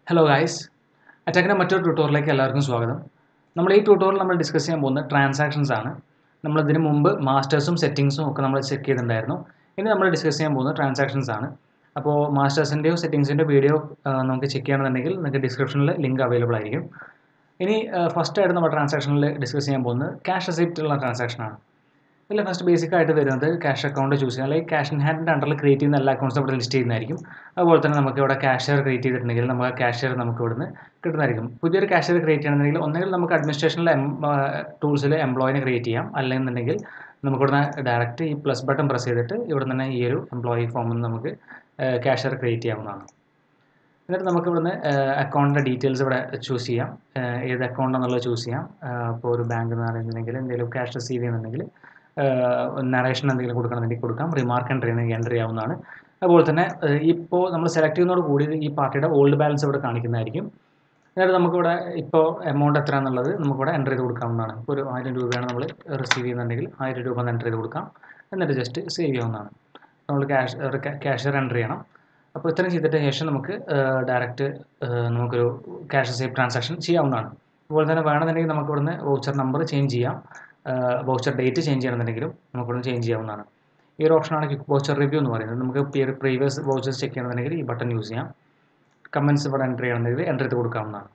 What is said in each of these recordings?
hello guys അറ്റാക്കിൻ്റെ മറ്റൊരു ട്യൂട്ടോറിയലിലേക്ക് എല്ലാവർക്കും സ്വാഗതം നമ്മൾ ഈ ട്യൂട്ടോറിയൽ നമ്മൾ ഡിസ്കസ് ചെയ്യാൻ പോകുന്നത് ട്രാൻസാക്ഷൻസ് ആണ് നമ്മൾ ഇതിന് മുമ്പ് മാസ്റ്റേഴ്സും സെറ്റിങ്സും ഒക്കെ നമ്മൾ ചെക്ക് ചെയ്തിട്ടുണ്ടായിരുന്നു ഇനി നമ്മൾ ഡിസ്കസ് ചെയ്യാൻ പോകുന്നത് ട്രാൻസാക്ഷൻസ് ആണ് അപ്പോൾ മാസ്റ്റേഴ്സിൻ്റെയോ സെറ്റിങ്സിൻ്റെ വീഡിയോ നമുക്ക് ചെക്ക് ചെയ്യണമെന്നുണ്ടെങ്കിൽ നിങ്ങൾക്ക് ഡിസ്ക്രിപ്ഷനിൽ ലിങ്ക് അവൈലബിൾ ആയിരിക്കും ഇനി ഫസ്റ്റ് ആയിട്ട് നമ്മൾ ട്രാൻസാക്ഷനിൽ ഡിസ്കസ് ചെയ്യാൻ പോകുന്നത് ക്യാഷ് റെസിപ്റ്റ് ഉള്ള ട്രാൻസാക്ഷനാണ് ഇതിൽ ഫസ്റ്റ് ബേസിക് ആയിട്ട് വരുന്നത് ക്യാഷ് അക്കൗണ്ട് ചൂസ് ചെയ്യുക അല്ലെങ്കിൽ ക്യാഷ് ഇൻ ഹാൻഡിൻ്റെ അണ്ടറിൽ ക്രിയേറ്റ് ചെയ്യുന്ന എല്ലാ അക്കൗണ്ട്സും ഇവിടെ ലിസ്റ്റ് ചെയ്യുന്നതായിരിക്കും അതുപോലെ തന്നെ നമുക്ക് ഇവിടെ ക്യാഷ്യർ ക്രിയേറ്റ് ചെയ്തിട്ടുണ്ടെങ്കിൽ നമുക്ക് ആ ക്യാഷ്യർ നമുക്ക് ഇവിടുന്ന് കിട്ടുന്നതായിരിക്കും പുതിയൊരു ക്യാഷ്യർ ക്രിയേറ്റ് ചെയ്യണമെന്നുണ്ടെങ്കിൽ ഒന്നെങ്കിൽ നമുക്ക് അഡ്മിനിസ്ട്രേഷനിലെ ടൂൾസിൽ എംപ്ലോയിനെ ക്രിയേറ്റ് ചെയ്യാം അല്ലെന്നുണ്ടെങ്കിൽ നമുക്ക് ഇവിടുന്ന് ഡയറക്റ്റ് ഈ പ്ലസ് ബട്ടൺ പ്രസ് ചെയ്തിട്ട് ഇവിടെ തന്നെ ഈ ഒരു എംപ്ലോയി ഫോമിൽ നിന്ന് നമുക്ക് ക്യാഷ്യർ ക്രിയേറ്റ് ചെയ്യാവുന്നതാണ് എന്നിട്ട് നമുക്ക് ഇവിടുന്ന് അക്കൗണ്ടിൻ്റെ ഡീറ്റെയിൽസ് ഇവിടെ ചൂസ് ചെയ്യാം ഏത് അക്കൗണ്ട് എന്നുള്ളത് ചൂസ് ചെയ്യാം ഇപ്പോൾ ഒരു ബാങ്ക് എന്ന് പറയുന്നുണ്ടെങ്കിൽ എന്തെങ്കിലും ക്യാഷ് റിസീവ് ചെയ്യുന്നുണ്ടെങ്കിൽ നറേഷൻ എന്തെങ്കിലും കൊടുക്കണമെന്നുണ്ടെങ്കിൽ കൊടുക്കാം റിമാർക്ക് എൻ്റർ ചെയ്യണമെങ്കിൽ എൻ്റർ ചെയ്യാവുന്നതാണ് അതുപോലെ തന്നെ ഇപ്പോൾ നമ്മൾ സെലക്ട് ചെയ്യുന്നതോട് കൂടി ഈ പാർട്ടിയുടെ ഓൾഡ് ബാലൻസ് ഇവിടെ കാണിക്കുന്നതായിരിക്കും എന്നിട്ട് നമുക്കിവിടെ ഇപ്പോൾ എമൗണ്ട് എത്ര എന്നുള്ളത് നമുക്കിവിടെ എൻ്റർ ചെയ്ത് കൊടുക്കാവുന്നതാണ് ഇപ്പോൾ ഒരു ആയിരം രൂപയാണ് നമ്മൾ റിസീവ് ചെയ്യുന്നുണ്ടെങ്കിൽ ആയിരം രൂപ എന്ന് എൻ്റർ ചെയ്ത് കൊടുക്കാം എന്നിട്ട് ജസ്റ്റ് സേവ് ചെയ്യാവുന്നതാണ് നമ്മൾ ക്യാഷ് ക്യാഷ്യർ എൻ്റർ ചെയ്യണം അപ്പോൾ ഇത്രയും ചെയ്തിട്ട് ശേഷം നമുക്ക് ഡയറക്റ്റ് നമുക്കൊരു ക്യാഷ് സേവ് ട്രാൻസാക്ഷൻ ചെയ്യാവുന്നതാണ് അതുപോലെ തന്നെ വേണമെന്നുണ്ടെങ്കിൽ നമുക്ക് ഇവിടുന്ന് വൗച്ചർ നമ്പർ ചേഞ്ച് ചെയ്യാം വൗച്ചർ ഡേറ്റ് ചേഞ്ച് ചെയ്യണമെന്നുണ്ടെങ്കിലും നമുക്ക് ഇവിടുന്ന് ചേഞ്ച് ചെയ്യാവുന്നതാണ് ഈ ഒരു ഓപ്ഷനാണ് ക്വിക്ക് വൗച്ചർ റിവ്യൂ എന്ന് പറയുന്നത് നമുക്ക് പ്രീവിയസ് വൗച്ചേഴ്സ് ചെക്ക് ചെയ്യണമെന്നുണ്ടെങ്കിൽ ഈ ബട്ടൺ യൂസ് ചെയ്യാം കമൻസ് ഇവിടെ എൻ്റർ ചെയ്യണമെന്നുണ്ടെങ്കിൽ എൻ്റർ ചെയ്ത് കൊടുക്കാവുന്നതാണ്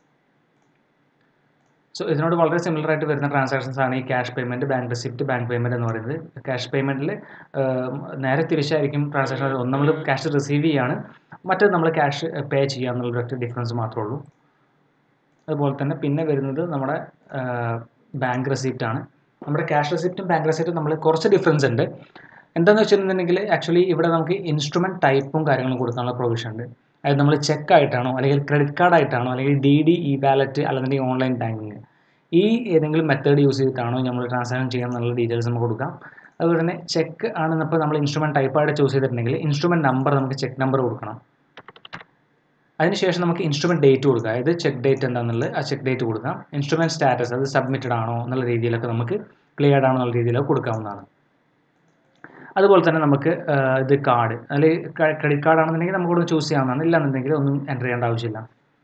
സോ ഇതിനോട് വളരെ സിമിലർ ആയിട്ട് വരുന്ന ട്രാൻസാക്ഷൻസ് ആണ് ഈ cash payment bank receipt bank payment എന്ന് പറയുന്നത് ക്യാഷ് പേയ്മെൻറ്റിൽ നേരെ തിരിച്ചായിരിക്കും ട്രാൻസാക്ഷൻ ഒന്ന് നമ്മൾ ക്യാഷ് റിസീവ് ചെയ്യാണ് മറ്റേത് നമ്മൾ ക്യാഷ് പേ ചെയ്യുക എന്നുള്ള ഒറ്റ ഡിഫറൻസ് മാത്രമേ ഉള്ളൂ അതുപോലെ തന്നെ പിന്നെ വരുന്നത് നമ്മുടെ ബാങ്ക് റെസിപ്റ്റ് ആണ് നമ്മുടെ ക്യാഷ് റെസിപ്റ്റും ബാങ്ക് റെസിപ്റ്റും നമ്മൾ കുറച്ച് ഡിഫറൻസ് ഉണ്ട് എന്താണെന്ന് വെച്ചിട്ടുണ്ടെങ്കിൽ ആക്ച്വലി ഇവിടെ നമുക്ക് ഇൻസ്ട്രുമെൻറ്റ് ടൈപ്പും കാര്യങ്ങളും കൊടുക്കാനുള്ള പ്രൊവിഷൻ ഉണ്ട് അതായത് നമ്മൾ ചെക്ക് ആയിട്ടാണോ അല്ലെങ്കിൽ ക്രെഡിറ്റ് കാർഡ് ആയിട്ടാണോ അല്ലെങ്കിൽ ഡി ഡി ഇ വാലറ്റ് അല്ലെന്നുണ്ടെങ്കിൽ ഓൺലൈൻ ബാങ്കിങ് ഈ ഏതെങ്കിലും മെത്തേഡ് യൂസ് ചെയ്തിട്ടാണോ നമ്മൾ ട്രാൻസാക്ഷൻ ചെയ്യാൻ എന്നുള്ള ഡീറ്റെയിൽസ് നമുക്ക് കൊടുക്കാം അതുപോലെ തന്നെ ചെക്ക് ആണെന്നപ്പോൾ നമ്മൾ ഇൻസ്ട്രുമെൻറ്റ് ടൈപ്പായിട്ട് ചൂസ് ചെയ്തിട്ടുണ്ടെങ്കിൽ ഇൻസ്ട്രുമെൻറ്റ് നമ്പർ നമുക്ക് ചെക്ക് നമ്പർ കൊടുക്കണം അതിനുശേഷം നമുക്ക് ഇൻസ്ട്രുമെൻറ്റ് ഡേറ്റ് കൊടുക്കുക അതായത് ചെക്ക് ഡേറ്റ് എന്താണെന്നുള്ളത് ആ ചെക്ക് ഡേറ്റ് കൊടുക്കാം ഇൻസ്ട്രുമെൻറ്റ് സ്റ്റാറ്റസ് അത് സബ്മിറ്റഡ് ആണോ എന്നുള്ള രീതിയിലൊക്കെ നമുക്ക് ക്ലിയർഡ് ആണോ എന്നുള്ള രീതിയിലൊക്കെ കൊടുക്കാവുന്നതാണ് അതുപോലെ തന്നെ നമുക്ക് ഇത് കാർഡ് അല്ലെങ്കിൽ ക്രെഡിറ്റ് കാർഡ് ആണെന്നുണ്ടെങ്കിൽ നമുക്ക് ചൂസ് ചെയ്യാവുന്നതാണ് ഇല്ലാന്നുണ്ടെങ്കിൽ ഒന്നും എൻ്റർ ചെയ്യേണ്ട ആവശ്യമില്ല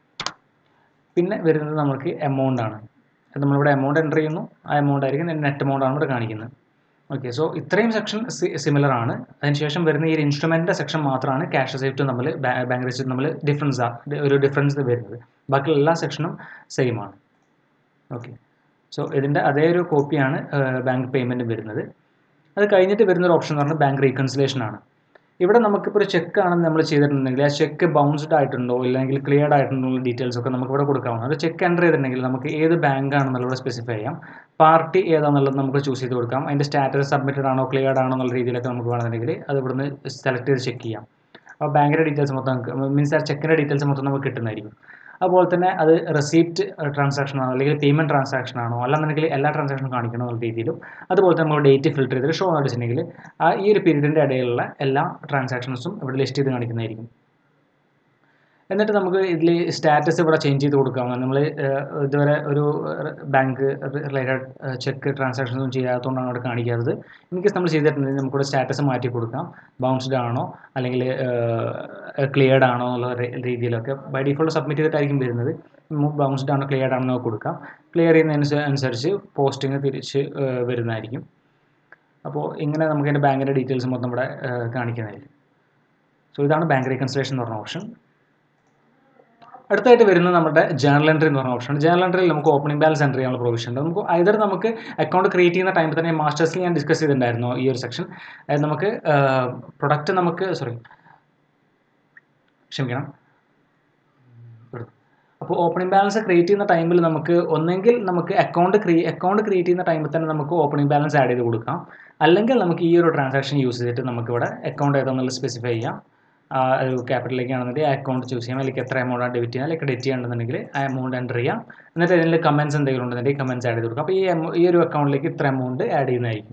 പിന്നെ വരുന്നത് നമുക്ക് എമൗണ്ട് ആണ് നമ്മളിവിടെ എമൗണ്ട് എൻ്റർ ചെയ്യുന്നു ആ എമൗണ്ട് ആയിരിക്കും നെറ്റ് എമൗണ്ട് ആണ് ഇവിടെ കാണിക്കുന്നത് ഓക്കെ സോ ഇത്രയും സെക്ഷൻ സിമിലർ ആണ് അതിനുശേഷം വരുന്ന ഈ ഇൻസ്ട്രുമെൻ്റ് സെക്ഷൻ മാത്രമാണ് ക്യാഷ് റെസിപ്റ്റ് നമ്മൾ ബാങ്ക് റെസിപ്റ്റ് നമ്മൾ ഡിഫറൻസ് ഒരു ഡിഫറൻസ് വരുന്നത് ബാക്കി എല്ലാ സെക്ഷനും സെയിം ആണ് ഓക്കെ സോ ഇതിൻ്റെ അതേ ഒരു കോപ്പിയാണ് ബാങ്ക് പേയ്മെൻറ്റ് വരുന്നത് അത് കഴിഞ്ഞിട്ട് വരുന്നൊരു ഓപ്ഷൻ എന്ന് പറഞ്ഞാൽ ബാങ്ക് റീകൺസിലേഷൻ ആണ് ഇവിടെ നമുക്കിപ്പോൾ ഒരു ചെക്ക് ആണെന്ന് നമ്മൾ ചെയ്തിട്ടുണ്ടെങ്കിൽ ആ ചെക്ക് ബൗൺസ്ഡ് ആയിട്ടുണ്ടോ ഇല്ലെങ്കിൽ ക്ലിയർഡ് ആയിട്ടുണ്ടോ ഡീറ്റെയിൽസ് ഒക്കെ നമുക്ക് ഇവിടെ കൊടുക്കാവുന്നതാണ് ഒരു ചെക്ക് എൻ്റർ ചെയ്തിട്ടുണ്ടെങ്കിൽ നമുക്ക് ഏത് ബാങ്ക് ആണെന്നുള്ളത് സ്പെസിഫൈ ചെയ്യാം പാർട്ടി ഏതാണെന്നുള്ളത് നമുക്ക് ചൂസ് ചെയ്ത് കൊടുക്കാം അതിൻ്റെ സ്റ്റാറ്റസ് സബ്മിറ്റഡ് ആണോ ക്ലിയർഡ് ആണോ എന്നുള്ള രീതിയിലൊക്കെ നമുക്ക് വേണമെന്നുണ്ടെങ്കിൽ അത് ഇവിടുന്ന് സെലക്ട് ചെയ്ത് ചെക്ക് ചെയ്യാം അപ്പോൾ ബാങ്കിൻ്റെ ഡീറ്റെയിൽസ് മൊത്തം നമുക്ക് മീൻസ് ആ ചെക്കിൻ്റെ ഡീറ്റെയിൽസ് മൊത്തം നമുക്ക് കിട്ടുന്നതായിരിക്കും അതുപോലെ തന്നെ അത് റെസീപ്റ്റ് ട്രാൻസാക്ഷൻ ആണോ അല്ലെങ്കിൽ പേയ്മെൻറ്റ് ട്രാൻസാക്ഷൻ ആണോ അല്ലെന്നുണ്ടെങ്കിൽ എല്ലാ ട്രാൻസാക്ഷനും കാണിക്കണം എന്നുള്ള രീതിയിലും അതുപോലെ തന്നെ നമ്മൾ ഡേറ്റ് ഫിൽറ്റർ ചെയ്തിട്ട് ഷോ അടിച്ചിട്ടുണ്ടെങ്കിൽ ആ ഈ ഒരു പീരീഡിൻ്റെ ഇടയിലുള്ള എല്ലാ ട്രാൻസാക്ഷൻസും ഇവിടെ ലിസ്റ്റ് ചെയ്ത് കാണിക്കുന്നതായിരിക്കും എന്നിട്ട് നമുക്ക് ഇതിൽ സ്റ്റാറ്റസ് ഇവിടെ ചേഞ്ച് ചെയ്ത് കൊടുക്കാവുന്നതാണ് നമ്മൾ ഇതുവരെ ഒരു ബാങ്ക് റിലേറ്റഡ് ചെക്ക് ട്രാൻസാക്ഷൻസ് ഒന്നും ചെയ്യാത്തതുകൊണ്ടാണ് അവിടെ കാണിക്കാത്തത് ഇൻ കേസ് നമ്മൾ ചെയ്തിട്ടുണ്ടെങ്കിൽ നമുക്കിവിടെ സ്റ്റാറ്റസ് മാറ്റി കൊടുക്കാം ബൗൺസ്ഡ് ആണോ അല്ലെങ്കിൽ ക്ലിയർഡ് ആണോ എന്നുള്ള രീതിയിലൊക്കെ ബൈ ഡിഫോൾട്ട് സബ്മിറ്റ് ചെയ്തിട്ടായിരിക്കും വരുന്നത് ബൗൺസ്ഡ് ആണോ ക്ലിയർഡ് ആണോ എന്നൊക്കെ കൊടുക്കാം ക്ലിയർ ചെയ്യുന്നതനുസരിച്ച് പോസ്റ്റിംഗ് തിരിച്ച് വരുന്നതായിരിക്കും അപ്പോൾ ഇങ്ങനെ നമുക്ക് അതിൻ്റെ ബാങ്കിൻ്റെ ഡീറ്റെയിൽസ് മൊത്തം ഇവിടെ കാണിക്കുന്നതായിരിക്കും സോ ഇതാണ് ബാങ്ക് റീകൺസിലേഷൻ എന്ന് പറഞ്ഞ ഓപ്ഷൻ അടുത്തായിട്ട് വരുന്നത് നമ്മുടെ ജേണൽ എൻട്രി എന്ന് പറഞ്ഞ ഓപ്ഷൻ ജേണൽ എൻട്രിയിൽ നമുക്ക് ഓപ്പണിംഗ് ബാലൻസ് എൻട്രി ചെയ്യാനുള്ള പ്രൊവിഷൻ ഉണ്ട് നമുക്ക് ഐതർ നമുക്ക് അക്കൗണ്ട് ക്രിയേറ്റ് ചെയ്യുന്ന ടൈമിൽ തന്നെ മാസ്റ്റേഴ്സിൽ ഞാൻ ഡിസ്കസ് ചെയ്തിട്ടുണ്ടായിരുന്നു ഈ ഒരു സെക്ഷൻ അതായത് നമുക്ക് പ്രൊഡക്റ്റ് നമുക്ക് സോറി ക്ഷമിക്കണം അപ്പോൾ ഓപ്പണിംഗ് ബാലൻസ് ക്രിയേറ്റ് ചെയ്യുന്ന ടൈമിൽ നമുക്ക് ഒന്നെങ്കിൽ നമുക്ക് അക്കൗണ്ട് ക്രിയേ അക്കൗണ്ട് ക്രിയേറ്റ് ചെയ്യുന്ന ടൈമിൽ തന്നെ നമുക്ക് ഓപ്പണിംഗ് ബാലൻസ് ആഡ് ചെയ്ത് കൊടുക്കാം അല്ലെങ്കിൽ നമുക്ക് ഈ ഒരു ട്രാൻസാക്ഷൻ യൂസ് ചെയ്തിട്ട് നമുക്കിവിടെ അക്കൗണ്ട് ഏതാണെന്നുള്ളത് സ്പെസിഫൈ ചെയ്യാം ഒരു ക്യാപിറ്റലിലേക്ക് ആണെന്നുണ്ടെങ്കിൽ അക്കൗണ്ട് ചൂസ് ചെയ്യാം അല്ലെങ്കിൽ എത്ര എമൗണ്ട് ആണ് ഡെബിറ്റ് ചെയ്യാം അല്ലെങ്കിൽ ക്രെഡിറ്റ് ചെയ്യണമെന്നുണ്ടെങ്കിൽ ആ എമൗണ്ട് എൻ്റർ ചെയ്യാം എന്നിട്ട് ഇതിൽ കമൻസ് എന്തെങ്കിലും ഉണ്ടെന്നുണ്ടെങ്കിൽ കമൻസ് ആഡ് ചെയ്ത് കൊടുക്കാം അപ്പോൾ ഈ ഈ ഒരു അക്കൗണ്ടിലേക്ക് ഇത്ര എമൗണ്ട് ആഡ് ചെയ്യുന്നതായിരിക്കും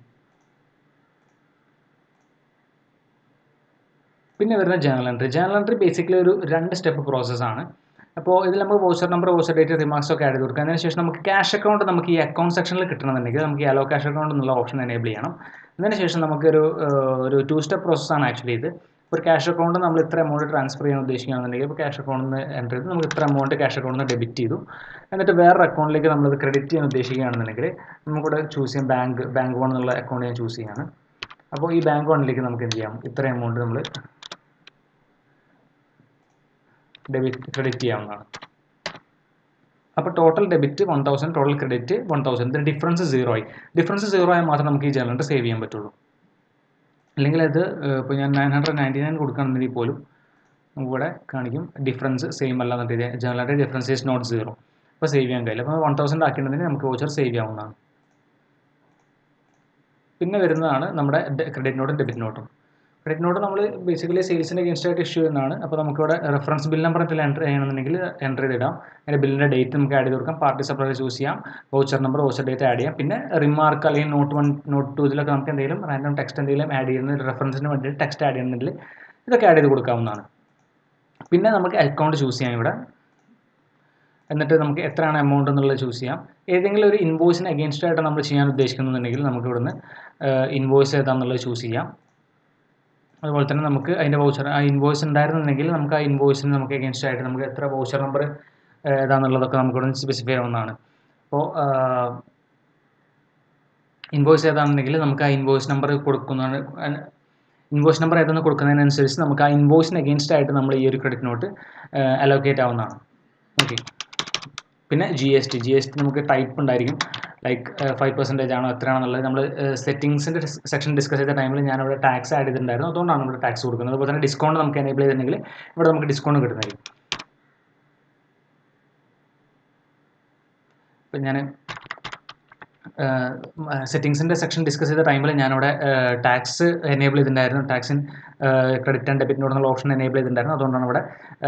പിന്നെ വരുന്ന journal entry journal entry basically ഒരു രണ്ട് സ്റ്റെപ്പ് പ്രോസസ്സാണ് അപ്പോൾ ഇതിൽ നമുക്ക് voucher number voucher date remarks ഒക്കെ ആഡ് ചെയ്ത് കൊടുക്കുക അതിനുശേഷം നമുക്ക് ക്യാഷ് അക്കൗണ്ട് നമുക്ക് ഈ അക്കൗണ്ട് സെക്ഷനിൽ കിട്ടണമെന്നുണ്ടെങ്കിൽ നമുക്ക് യാലോ ക്യാഷ് അക്കൗണ്ട് എന്നുള്ള ഓപ്ഷൻ എനേബിൾ ചെയ്യണം അതിനുശേഷം നമുക്കൊരു ഒരു ടു സ്റ്റെപ്പ് പ്രോസസ്സാണ് ആക്ച്വലി ഇത് ഒരു ക്യാഷ് അക്കൗണ്ട് നമ്മൾ ഇത്ര എമൗണ്ട് ട്രാൻസ്ഫർ ചെയ്യാൻ ഉദ്ദേശിക്കുകയാണെന്നുണ്ടെങ്കിൽ ഇപ്പോൾ ക്യാഷ് അക്കൗണ്ടിൽ നിന്ന് എൻ്റർ ചെയ്ത് നമുക്ക് ഇത്ര എമൗണ്ട് ക്യാഷ് അക്കൗണ്ടിൽ നിന്ന് ഡെബിറ്റ് ചെയ്തു എന്നിട്ട് വേറൊരു അക്കൗണ്ടിലേക്ക് നമ്മളത് ക്രെഡിറ്റ് ചെയ്യാൻ ഉദ്ദേശിക്കുകയാണെന്നുണ്ടെങ്കിൽ നമുക്കിവിടെ ചൂസ് ചെയ്യാം ബാങ്ക് ബാങ്ക് വൺ എന്നുള്ള അക്കൗണ്ട് ഞാൻ ചൂസ് ചെയ്യാണ് അപ്പോൾ ഈ ബാങ്ക് വണ്ണിലേക്ക് നമുക്ക് എന്ത് ചെയ്യാം ഇത്ര എമൗണ്ട് നമ്മൾ ഡെബിറ്റ് ക്രെഡിറ്റ് ചെയ്യാവുന്നതാണ് അപ്പോൾ total debit one thousand total credit one thousand ഇതിന് ഡിഫറൻസ് സീറോ ആയി ഡിഫറൻസ് സീറോ ആയാൽ മാത്രം നമുക്ക് ഈ ജനറേറ്റർ സേവ് ചെയ്യാൻ പറ്റുള്ളൂ അല്ലെങ്കിൽ അത് ഇപ്പോൾ ഞാൻ നയൻ ഹൺഡ്രഡ് നയൻറ്റി നയൻ കൊടുക്കുകയാണെന്നുണ്ടെങ്കിൽ പോലും നമുക്കിവിടെ കാണിക്കും ഡിഫറൻസ് സെയിം അല്ല എന്നിട്ട് generator difference is not zero അപ്പോൾ സേവ് ചെയ്യാൻ കഴിയില്ല അപ്പോൾ വൺ തൗസൻഡ് ആക്കിയിട്ടുണ്ടെങ്കിൽ നമുക്ക് വോച്ചർ സേവ് ചെയ്യാവുന്നതാണ് പിന്നെ വരുന്നതാണ് നമ്മുടെ ക്രെഡിറ്റ് നോട്ടും ഡെബിറ്റ് നോട്ടും ക്രെഡിറ്റ് നോട്ട് നമ്മൾ ബേസിക്കലി സെയിൽസിൻ്റെ അഗേൻസ്റ്റ് ആയിട്ട് ഇഷ്യൂ ചെയ്യുന്നതാണ് അപ്പോൾ നമുക്കിവിടെ റെഫറൻസ് ബിൽ നമ്പർ എന്തെങ്കിലും എൻ്റർ ചെയ്യണമെന്നുണ്ടെങ്കിൽ എൻ്റർ ചെയ്തിടാം അതിൻ്റെ ബില്ലിൻ്റെ ഡേറ്റ് നമുക്ക് ആഡ് ചെയ്ത് കൊടുക്കാം പാർട്ടി സപ്ലൈ ചൂസ് ചെയ്യാം voucher number voucher date add ചെയ്യാം പിന്നെ റിമാർക്ക് അല്ലെങ്കിൽ നോട്ട് വൺ നോട്ട് ടു ഇതിലൊക്കെ നമുക്ക് എന്തെങ്കിലും റാൻഡം ടെക്സ്റ്റ് എന്തെങ്കിലും ആഡ് ചെയ്യുന്ന റെഫറൻസിന് വേണ്ടിയിട്ട് ടെക്സ്റ്റ് ആഡ് ചെയ്യുന്നുണ്ടെങ്കിൽ ഇതൊക്കെ ആഡ് ചെയ്ത് കൊടുക്കാവുന്നതാണ് പിന്നെ നമുക്ക് അക്കൗണ്ട് ചൂസ് ചെയ്യാം ഇവിടെ എന്നിട്ട് നമുക്ക് എത്രയാണ് എമൗണ്ട് എന്നുള്ളത് ചൂസ് ചെയ്യാം ഏതെങ്കിലും ഒരു ഇൻവോയ്സിന് അഗേൻസ്റ്റ് ആയിട്ട് നമ്മൾ ചെയ്യാൻ ഉദ്ദേശിക്കുന്നുണ്ടെങ്കിൽ നമുക്ക് ഇവിടുന്ന് ഇൻവോയ്സ് ഏതാണെന്നുള്ളത് ചൂസ് ചെയ്യാം അതുപോലെ തന്നെ നമുക്ക് അതിൻ്റെ വൗച്ചർ ആ ഇൻവോയ്സ് ഉണ്ടായിരുന്നുണ്ടെങ്കിൽ നമുക്ക് ആ ഇൻവോയ്സിന് നമുക്ക് അഗേൻസ്റ്റ് ആയിട്ട് നമുക്ക് എത്ര വൗച്ചർ നമ്പർ ഏതാണെന്നുള്ളതൊക്കെ നമുക്ക് ഇവിടെ സ്പെസിഫൈ ചെയ്യാവുന്നതാണ് അപ്പോൾ ഇൻവോയ്സ് ഏതാണെന്നുണ്ടെങ്കിൽ നമുക്ക് ആ ഇൻവോയ്സ് നമ്പർ കൊടുക്കുന്നതാണ് ഇൻവോയ്സ് നമ്പർ ഏതെന്ന് കൊടുക്കുന്നതിനനുസരിച്ച് നമുക്ക് ആ ഇൻവോയ്സിന് അഗേൻസ്റ്റ് ആയിട്ട് നമ്മൾ ഈ ഒരു ക്രെഡിറ്റ് നോട്ട് അലോക്കേറ്റ് ആവുന്നതാണ് ഓക്കെ പിന്നെ G S T G S T നമുക്ക് ടൈപ്പ് ഉണ്ടായിരിക്കും ലൈക്ക് ഫൈവ് പെർസെൻറ്റേജ് ആണോ എത്രയാണെന്നുള്ളത് നമ്മൾ സെറ്റിംഗ്സിൻ്റെ സെക്ഷൻ ഡിസ്കസ് ചെയ്ത ടൈമിൽ ഞാൻ ഇവിടെ ടാക്സ് ആഡ് ചെയ്തിട്ടുണ്ടായിരുന്നു അതുകൊണ്ടാണ് ഇവിടെ ടാക്സ് കൊടുക്കുന്നത് അതുപോലെ തന്നെ ഡിസ്കൗണ്ട് നമുക്ക് എനേബിൾ ചെയ്തിട്ടുണ്ടെങ്കിൽ ഇവിടെ നമുക്ക് ഡിസ്കൗണ്ട് കിട്ടുന്നതായിരിക്കും ഇപ്പം ഞാൻ സെറ്റിങ്സിൻ്റെ സെക്ഷൻ ഡിസ്കസ് ചെയ്ത ടൈമിൽ ഞാനിവിടെ ടാക്സ് എനേബിൾ ചെയ്തിട്ടുണ്ടായിരുന്നു ടാക്സിൻ ക്രെഡിറ്റ് ആൻഡ് ഡെബിറ്റ് എന്നുള്ള ഓപ്ഷൻ എനേബിൾ ചെയ്തിട്ടുണ്ടായിരുന്നു അതുകൊണ്ടാണ് ഇവിടെ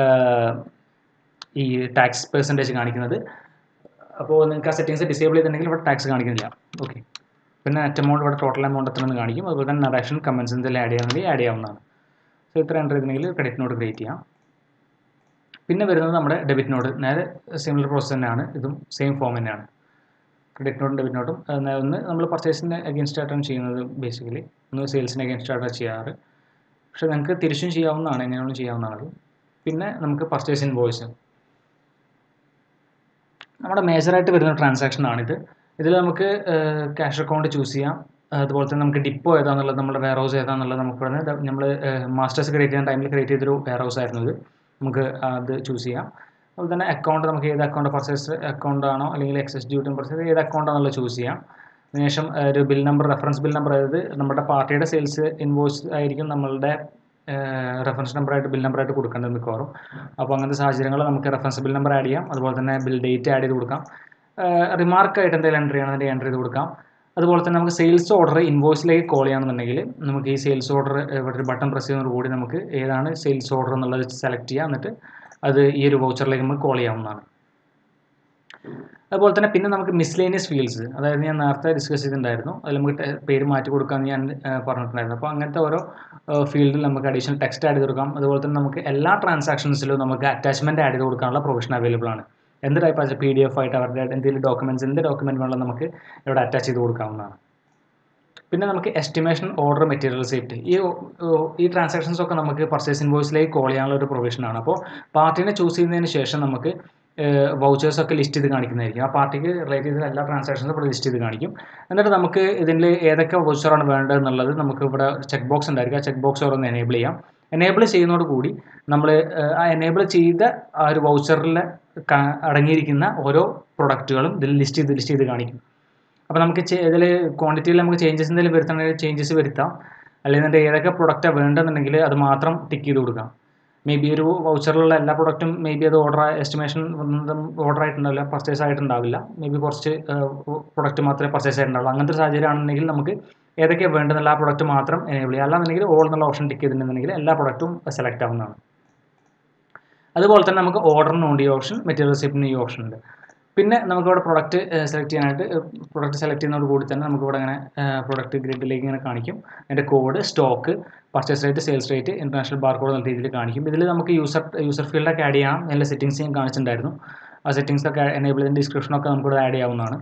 ഈ ടാക്സ് പെർസെൻറ്റേജ് കാണിക്കുന്നത് അപ്പോൾ നിങ്ങൾക്ക് ആ സെറ്റിങ്സ് ഡിസേബിൾ ചെയ്തിട്ടുണ്ടെങ്കിൽ ഇവിടെ ടാക്സ് കാണിക്കുന്നില്ല ഓക്കെ പിന്നെ നെറ്റ് എമൗണ്ട് ഇവിടെ ടോട്ടൽ എമൗണ്ട് എത്രയെന്ന് കാണിക്കും അതുപോലെ തന്നെ നറേഷൻ കമൻസ് എന്തെങ്കിലും ആഡ് ചെയ്യാമെങ്കിൽ ആഡ് ചെയ്യാവുന്നതാണ് സോ ഇത്ര എൻ്റർ ചെയ്തിട്ടുണ്ടെങ്കിൽ ക്രെഡിറ്റ് നോട്ട് ക്രിയേറ്റ് ചെയ്യാം പിന്നെ വരുന്നത് നമ്മുടെ ഡെബിറ്റ് നോട്ട് നേരെ സിമിലർ പ്രോസസ് തന്നെയാണ് ഇതും സെയിം ഫോം തന്നെയാണ് ക്രെഡിറ്റ് നോട്ടും ഡെബിറ്റ് നോട്ടും ഒന്ന് നമ്മൾ പർച്ചേസിൻ്റെ അഗേൻസ്റ്റ് ആയിട്ടാണ് ചെയ്യുന്നത് ബേസിക്കലി ഒന്ന് സെയിൽസിന് അഗേൻസ്റ്റ് ആയിട്ടാണ് ചെയ്യാറ് പക്ഷേ നിങ്ങൾക്ക് തിരിച്ചും ചെയ്യാവുന്നതാണ് എങ്ങനെയാണ് ചെയ്യാവുന്നതാണ് പിന്നെ നമുക്ക് പർച്ചേസ് ഇൻവോയ്സ് നമ്മുടെ മേജറായിട്ട് വരുന്ന ട്രാൻസാക്ഷനാണിത് ഇതിൽ നമുക്ക് ക്യാഷ് അക്കൗണ്ട് ചൂസ് ചെയ്യാം അതുപോലെ തന്നെ നമുക്ക് ഡിപ്പോ ഏതാണെന്നുള്ളത് നമ്മുടെ വെയർ ഹൗസ് ഏതാണെന്നുള്ളത് നമുക്ക് ഇവിടെ നമ്മൾ മാസ്റ്റേഴ്സ് ക്രിയേറ്റ് ചെയ്യുന്ന ടൈമിൽ ക്രിയേറ്റ് ചെയ്തൊരു വെയർ ഹൗസ് ആയിരുന്നു ഇത് നമുക്ക് അത് ചൂസ് ചെയ്യാം അതുപോലെ തന്നെ അക്കൗണ്ട് നമുക്ക് ഏത് അക്കൗണ്ട് പർച്ചേസ് അക്കൗണ്ട് ആണോ അല്ലെങ്കിൽ എക്സസ് ഡ്യൂട്ടി പർച്ചേസ് ഏത് അക്കൗണ്ട് ആണെന്നുള്ളത് ചൂസ് ചെയ്യാം അതിനുശേഷം ഒരു bill number reference bill number അതായത് നമ്മുടെ പാർട്ടിയുടെ സെയിൽസ് ഇൻവോയ്സ് ആയിരിക്കും നമ്മളുടെ റെഫറൻസ് നമ്പറായിട്ട് ബിൽ നമ്പറായിട്ട് കൊടുക്കേണ്ടത് മിക്കവാറും അപ്പോൾ അങ്ങനത്തെ സാഹചര്യങ്ങൾ നമുക്ക് റെഫറൻസ് ബിൽ നമ്പർ ആഡ് ചെയ്യാം അതുപോലെ തന്നെ ബിൽ ഡേറ്റ് ആഡ് ചെയ്ത് കൊടുക്കാം റിമാർക്കായിട്ട് എന്തെങ്കിലും എൻ്റർ ചെയ്യണമെന്നുണ്ടെങ്കിൽ എൻ്റർ ചെയ്ത് കൊടുക്കാം അതുപോലെ തന്നെ നമുക്ക് സെയിൽസ് ഓർഡർ ഇൻവോയ്സിലേക്ക് കോൾ ചെയ്യണമെന്നുണ്ടെങ്കിൽ നമുക്ക് ഈ സെയിൽസ് ഓർഡർ ഇവിടെ ഒരു ബട്ടൺ പ്രസ് ചെയ്യുന്നതോടുകൂടി നമുക്ക് ഏതാണ് സെയിൽസ് ഓർഡർ എന്നുള്ളത് സെലക്ട് ചെയ്യാം എന്നിട്ട് അത് ഈ ഒരു വൗച്ചറിലേക്ക് നമുക്ക് കോൾ ചെയ്യാവുന്നതാണ് അതുപോലെ തന്നെ പിന്നെ നമുക്ക് മിസ്ലേനിയസ് ഫീൽഡ്സ് അതായത് ഞാൻ നേരത്തെ ഡിസ്കസ് ചെയ്തിട്ടുണ്ടായിരുന്നു അതിൽ നമുക്ക് പേര് മാറ്റി കൊടുക്കാമെന്ന് ഞാൻ പറഞ്ഞിട്ടുണ്ടായിരുന്നു അപ്പോൾ അങ്ങനത്തെ ഓരോ ഫീൽഡിൽ നമുക്ക് അഡീഷണൽ ടെക്സ്റ്റ് ആഡ് ചെയ്ത് കൊടുക്കാം അതുപോലെ തന്നെ നമുക്ക് എല്ലാ ട്രാൻസാക്ഷൻസിലും നമുക്ക് അറ്റാച്ച്മെൻറ്റ് ആഡ് ചെയ്ത് കൊടുക്കാനുള്ള പ്രൊവിഷൻ അവൈലബിൾ ആണ് എന്ത് ടൈപ്പ് ആച്ച പി ഡി എഫ് ആയിട്ട് അവരുടെ എന്തെങ്കിലും ഡോക്യുമെൻറ്റ്സ് എന്ത് ഡോക്യുമെൻറ്റ് വേണമെങ്കിലും നമുക്ക് ഇവിടെ അറ്റാച്ച് ചെയ്ത് കൊടുക്കാവുന്നതാണ് പിന്നെ നമുക്ക് എസ്റ്റിമേഷൻ ഓർഡർ മെറ്റീരിയൽ റെസിപ്റ്റ് ഈ ഈ ട്രാൻസാക്ഷൻസ് ഒക്കെ നമുക്ക് പർച്ചേസ് ഇൻവോയ്സിലേക്ക് കോൾ ചെയ്യാനുള്ള ഒരു പ്രൊവിഷനാണ് അപ്പോൾ പാർട്ടിനെ ചൂസ് ചെയ്യുന്നതിന് ശേഷം നമുക്ക് വൗച്ചേഴ്സ് ഒക്കെ ലിസ്റ്റ് ചെയ്ത് കാണിക്കുന്നതായിരിക്കും ആ പാർട്ടിക്ക് റിലേറ്റ് ചെയ്ത എല്ലാ ട്രാൻസാക്ഷൻസും ഇവിടെ ലിസ്റ്റ് ചെയ്ത് കാണിക്കും എന്നിട്ട് നമുക്ക് ഇതിൽ ഏതൊക്കെ വൗച്ചറാണ് വേണ്ടത് എന്നുള്ളത് നമുക്ക് ഇവിടെ ചെക്ക് ബോക്സ് ഉണ്ടായിരിക്കും ആ ചെക്ക് ബോക്സ് ഓരോന്ന് എനേബിൾ ചെയ്യാം എനേബിൾ ചെയ്യുന്നതോട് കൂടി നമ്മൾ ആ എനേബിൾ ചെയ്ത ആ ഒരു വൗച്ചറിൽ അടങ്ങിയിരിക്കുന്ന ഓരോ പ്രൊഡക്റ്റുകളും ഇതിൽ ലിസ്റ്റ് ചെയ്ത് ലിസ്റ്റ് ചെയ്ത് കാണിക്കും അപ്പോൾ നമുക്ക് ഇതിൽ ക്വാണ്ടിറ്റിയിൽ നമുക്ക് ചേഞ്ചസ് എന്തെങ്കിലും വരുത്തണമെങ്കിൽ ചേഞ്ചസ് വരുത്താം അല്ലെങ്കിൽ ഏതൊക്കെ പ്രൊഡക്റ്റാണ് വേണ്ടതെന്നുണ്ടെങ്കിൽ അത് മാത്രം ടിക്ക് ചെയ്ത് കൊടുക്കാം മേ ബി ഒരു വൗച്ചറിലുള്ള എല്ലാ പ്രൊഡക്റ്റും മേ ബി അത് ഓർഡർ എസ്റ്റിമേഷൻ ഓർഡർ ആയിട്ടുണ്ടാവില്ല പർച്ചേസ് ആയിട്ടുണ്ടാവില്ല മേ ബി കുറച്ച് പ്രൊഡക്റ്റ് മാത്രമേ പർച്ചേസ് ആയിട്ടുണ്ടാവുള്ളൂ അങ്ങനത്തെ ഒരു സാഹചര്യമാണെന്നുണ്ടെങ്കിൽ നമുക്ക് ഏതൊക്കെയാണ് വേണ്ടതെന്നുള്ള ആ പ്രൊഡക്റ്റ് മാത്രം എനേബിൾ ചെയ്യുക അല്ലാന്നുണ്ടെങ്കിൽ ഓൾ എന്നുള്ള ഓപ്ഷൻ ടിക്ക് ചെയ്തിട്ടുണ്ടെങ്കിൽ എല്ലാ പ്രൊഡക്റ്റും സെലക്ട് ആവുന്നതാണ് അതുപോലെ തന്നെ നമുക്ക് ഓർഡറിന് വേണ്ടി ഈ ഓപ്ഷൻ മെറ്റീരിയൽ റെസിപ്റ്റിന് ഈ ഓപ്ഷൻ ഉണ്ട് പിന്നെ നമുക്കിവിടെ പ്രൊഡക്റ്റ് സെലക്ട് ചെയ്യാനായിട്ട് പ്രൊഡക്റ്റ് സെലക്ട് ചെയ്യുന്നതോട് കൂടി തന്നെ നമുക്കിവിടെ ഇങ്ങനെ പ്രൊഡക്റ്റ് ഗ്രിഡിലേക്ക് ഇങ്ങനെ കാണിക്കും അതിൻ്റെ code stock purchase rate sales rate international bar code എന്ന രീതിയിൽ കാണിക്കും ഇതിൽ നമുക്ക് യൂസർ യൂസർ ഫീൽഡൊക്കെ ആഡ് ചെയ്യാം എല്ലാ സെറ്റിങ്സ് ഞാൻ കാണിച്ചിട്ടുണ്ടായിരുന്നു ആ സെറ്റിങ്സ് ഒക്കെ എനേബിൾ ചെയ്ത ഡിസ്ക്രിപ്ഷനൊക്കെ നമുക്കിവിടെ ആഡ് ചെയ്യാവുന്നതാണ്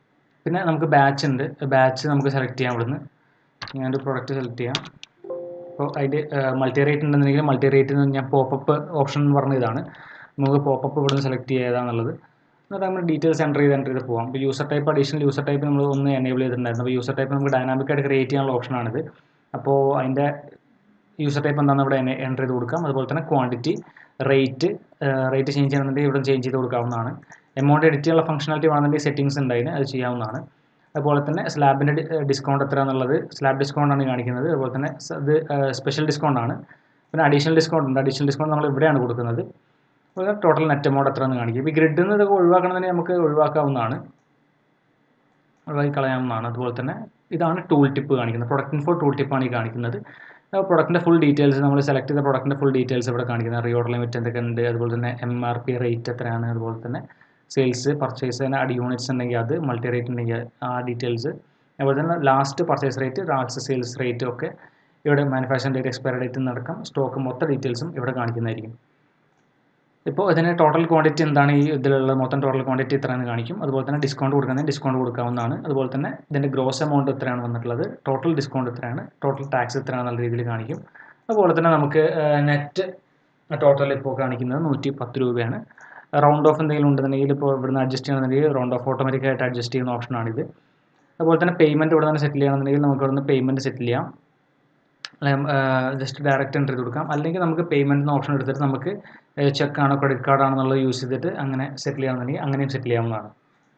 പിന്നെ നമുക്ക് ബാച്ച് ഉണ്ട് ബാച്ച് നമുക്ക് സെലക്ട് ചെയ്യാം ഇവിടുന്ന് ഞാനൊരു പ്രൊഡക്റ്റ് സെലക്ട് ചെയ്യാം ഇപ്പോൾ അതിൻ്റെ മൾട്ടി റേറ്റ് ഉണ്ടെന്നുണ്ടെങ്കിൽ മൾട്ടി റേറ്റിൽ നിന്ന് ഞാൻ പോപ്പപ്പ് ഓപ്ഷൻ എന്ന് പറഞ്ഞ ഇതാണ് നമുക്ക് പോപ്പപ്പ് ഇവിടെ നിന്ന് സെലക്ട് ചെയ്താന്നുള്ളത് എന്നിട്ട് നമ്മൾ ഡീറ്റെയിൽസ് എൻ്റർ ചെയ്ത് എൻ്റർ ചെയ്ത് പോകാം ഇപ്പോൾ user type additional user type നമ്മൾ ഒന്ന് എനേബിൾ ചെയ്തിട്ടുണ്ടായിരുന്നു അപ്പോൾ യൂസർ ടൈപ്പ് നമുക്ക് ഡൈനാമിക് ആയിട്ട് ക്രിയേറ്റ് ചെയ്യാനുള്ള ഓപ്ഷനാണിത് അപ്പോൾ അതിൻ്റെ യൂസർ ടൈപ്പ് എന്താണെന്ന് ഇവിടെ എൻ്റർ ചെയ്ത് കൊടുക്കാം അതുപോലെ തന്നെ ക്വാണ്ടിറ്റി റേറ്റ് റേറ്റ് ചേഞ്ച് ചെയ്യണമെന്നുണ്ടെങ്കിൽ ഇവിടെ ചേഞ്ച് ചെയ്ത് കൊടുക്കാവുന്നതാണ് എമൗണ്ട് എഡിറ്റ് ചെയ്യാനുള്ള ഫംഗ്ഷനാലിറ്റി വേണമെന്നുണ്ടെങ്കിൽ സെറ്റിംഗ്സ് ഉണ്ടായിരുന്നു അത് ചെയ്യാവുന്നതാണ് അതുപോലെ തന്നെ സ്ലാബിൻ്റെ ഡിസ്കൗണ്ട് എത്ര എന്നുള്ളത് സ്ലാബ് ഡിസ്കൗണ്ട് ആണ് കാണിക്കുന്നത് അതുപോലെ തന്നെ ഇത് സ്പെഷ്യൽ ഡിസ്കൗണ്ട് ആണ് പിന്നെ അഡീഷണൽ ഡിസ്കൗണ്ട് ഉണ്ട് അഡീഷണൽ ഡിസ്കൗണ്ട് നമ്മൾ ഇവിടെയാണ് കൊടുക്കുന്നത് അതുപോലെ ടോട്ടൽ നെറ്റ് എമൗണ്ട് എത്ര എന്ന് കാണിക്കും ഇപ്പോൾ ഈ ഗ്രിഡിൽ നിന്ന് ഇതൊക്കെ ഒഴിവാക്കണമെങ്കിൽ നമുക്ക് ഒഴിവാക്കാവുന്നതാണ് ഒഴിവാക്കി കളയാവുന്നതാണ് അതുപോലെ തന്നെ ഇതാണ് ടൂൾ ടിപ്പ് കാണിക്കുന്നത് പ്രൊഡക്റ്റ് ഇൻഫോ ടൂൾ ടിപ്പാണ് ഈ കാണിക്കുന്നത് പ്രൊഡക്റ്റിൻ്റെ ഫുൾ ഡീറ്റെയിൽസ് നമ്മൾ സെലക്ട് ചെയ്ത പ്രൊഡക്റ്റിൻ്റെ ഫുൾ ഡീറ്റെയിൽസ് ഇവിടെ കാണിക്കുന്നത് റിയോർഡർ ലിമിറ്റ് എന്തൊക്കെ ഉണ്ട് അതുപോലെ തന്നെ എം ആർ പി റേറ്റ് എത്രയാണ് അതുപോലെ തന്നെ സെയിൽസ് പർച്ചേസ് തന്നെ അടി യൂണിറ്റ്സ് ഉണ്ടെങ്കിൽ അത് മൾട്ടി റേറ്റ് ഉണ്ടെങ്കിൽ ആ ഡീറ്റെയിൽസ് അതുപോലെ തന്നെ last purchase rate last sales rate ഒക്കെ ഇവിടെ മാനുഫാക്ചറിംഗ് ഡേറ്റ് എക്സ്പയറി ഡേറ്റ് നടക്കാം സ്റ്റോക്ക് മൊത്തം ഡീറ്റെയിൽസും ഇവിടെ കാണിക്കുന്നതായിരിക്കും ഇപ്പോൾ ഇതിന് ടോട്ടൽ ക്വാണ്ടിറ്റി എന്താണ് ഈ ഇതിലുള്ള മൊത്തം ടോട്ടൽ ക്വാണ്ടിറ്റി എത്രയാണെന്ന് കാണിക്കും അതുപോലെ തന്നെ ഡിസ്കൗണ്ട് കൊടുക്കുന്നത് ഡിസ്കൗണ്ട് കൊടുക്കാവുന്നതാണ് അതുപോലെ തന്നെ ഇതിൻ്റെ ഗ്രോസ് എമൗണ്ട് എത്രയാണ് വന്നിട്ടുള്ളത് ടോട്ടൽ ഡിസ്കൗണ്ട് എത്രയാണ് ടോട്ടൽ ടാക്സ് എത്രയാണെന്നുള്ള രീതിയിൽ കാണിക്കും അതുപോലെ തന്നെ നമുക്ക് നെറ്റ് ടോട്ടൽ ഇപ്പോൾ കാണിക്കുന്നത് നൂറ്റി പത്ത് രൂപയാണ് റൗണ്ട് ഓഫ് എന്തെങ്കിലും ഉണ്ടെന്നുണ്ടെങ്കിൽ ഇപ്പോൾ ഇവിടുന്ന് അഡ്ജസ്റ്റ് ചെയ്യണമെന്നുണ്ടെങ്കിൽ റൗണ്ട് ഓഫ് ഓട്ടോമാറ്റിക്കായിട്ട് അഡ്ജസ്റ്റ് ചെയ്യുന്ന ഓപ്ഷനാണിത് അതുപോലെ തന്നെ പേയ്മെൻറ്റ് ഇവിടെ തന്നെ സെറ്റിൽ ചെയ്യണമെന്നുണ്ടെങ്കിൽ നമുക്ക് ഇവിടുന്ന് പേയ്മെൻറ്റ് സെറ്റിൽ ചെയ്യാം ജസ്റ്റ് ഡയറക്റ്റ് എൻ്റർ ചെയ്ത് കൊടുക്കാം അല്ലെങ്കിൽ നമുക്ക് പേയ്മെൻറ്റ് എന്ന ഓപ്ഷൻ എടുത്തിട്ട് നമുക്ക് ചെക്ക് ആണോ ക്രെഡിറ്റ് കാർഡ് ആണോ എന്നുള്ളത് യൂസ് ചെയ്തിട്ട് അങ്ങനെ സെറ്റിൽ ചെയ്യാമെന്നുണ്ടെങ്കിൽ അങ്ങനെയും സെറ്റിൽ ചെയ്യാവുന്നതാണ്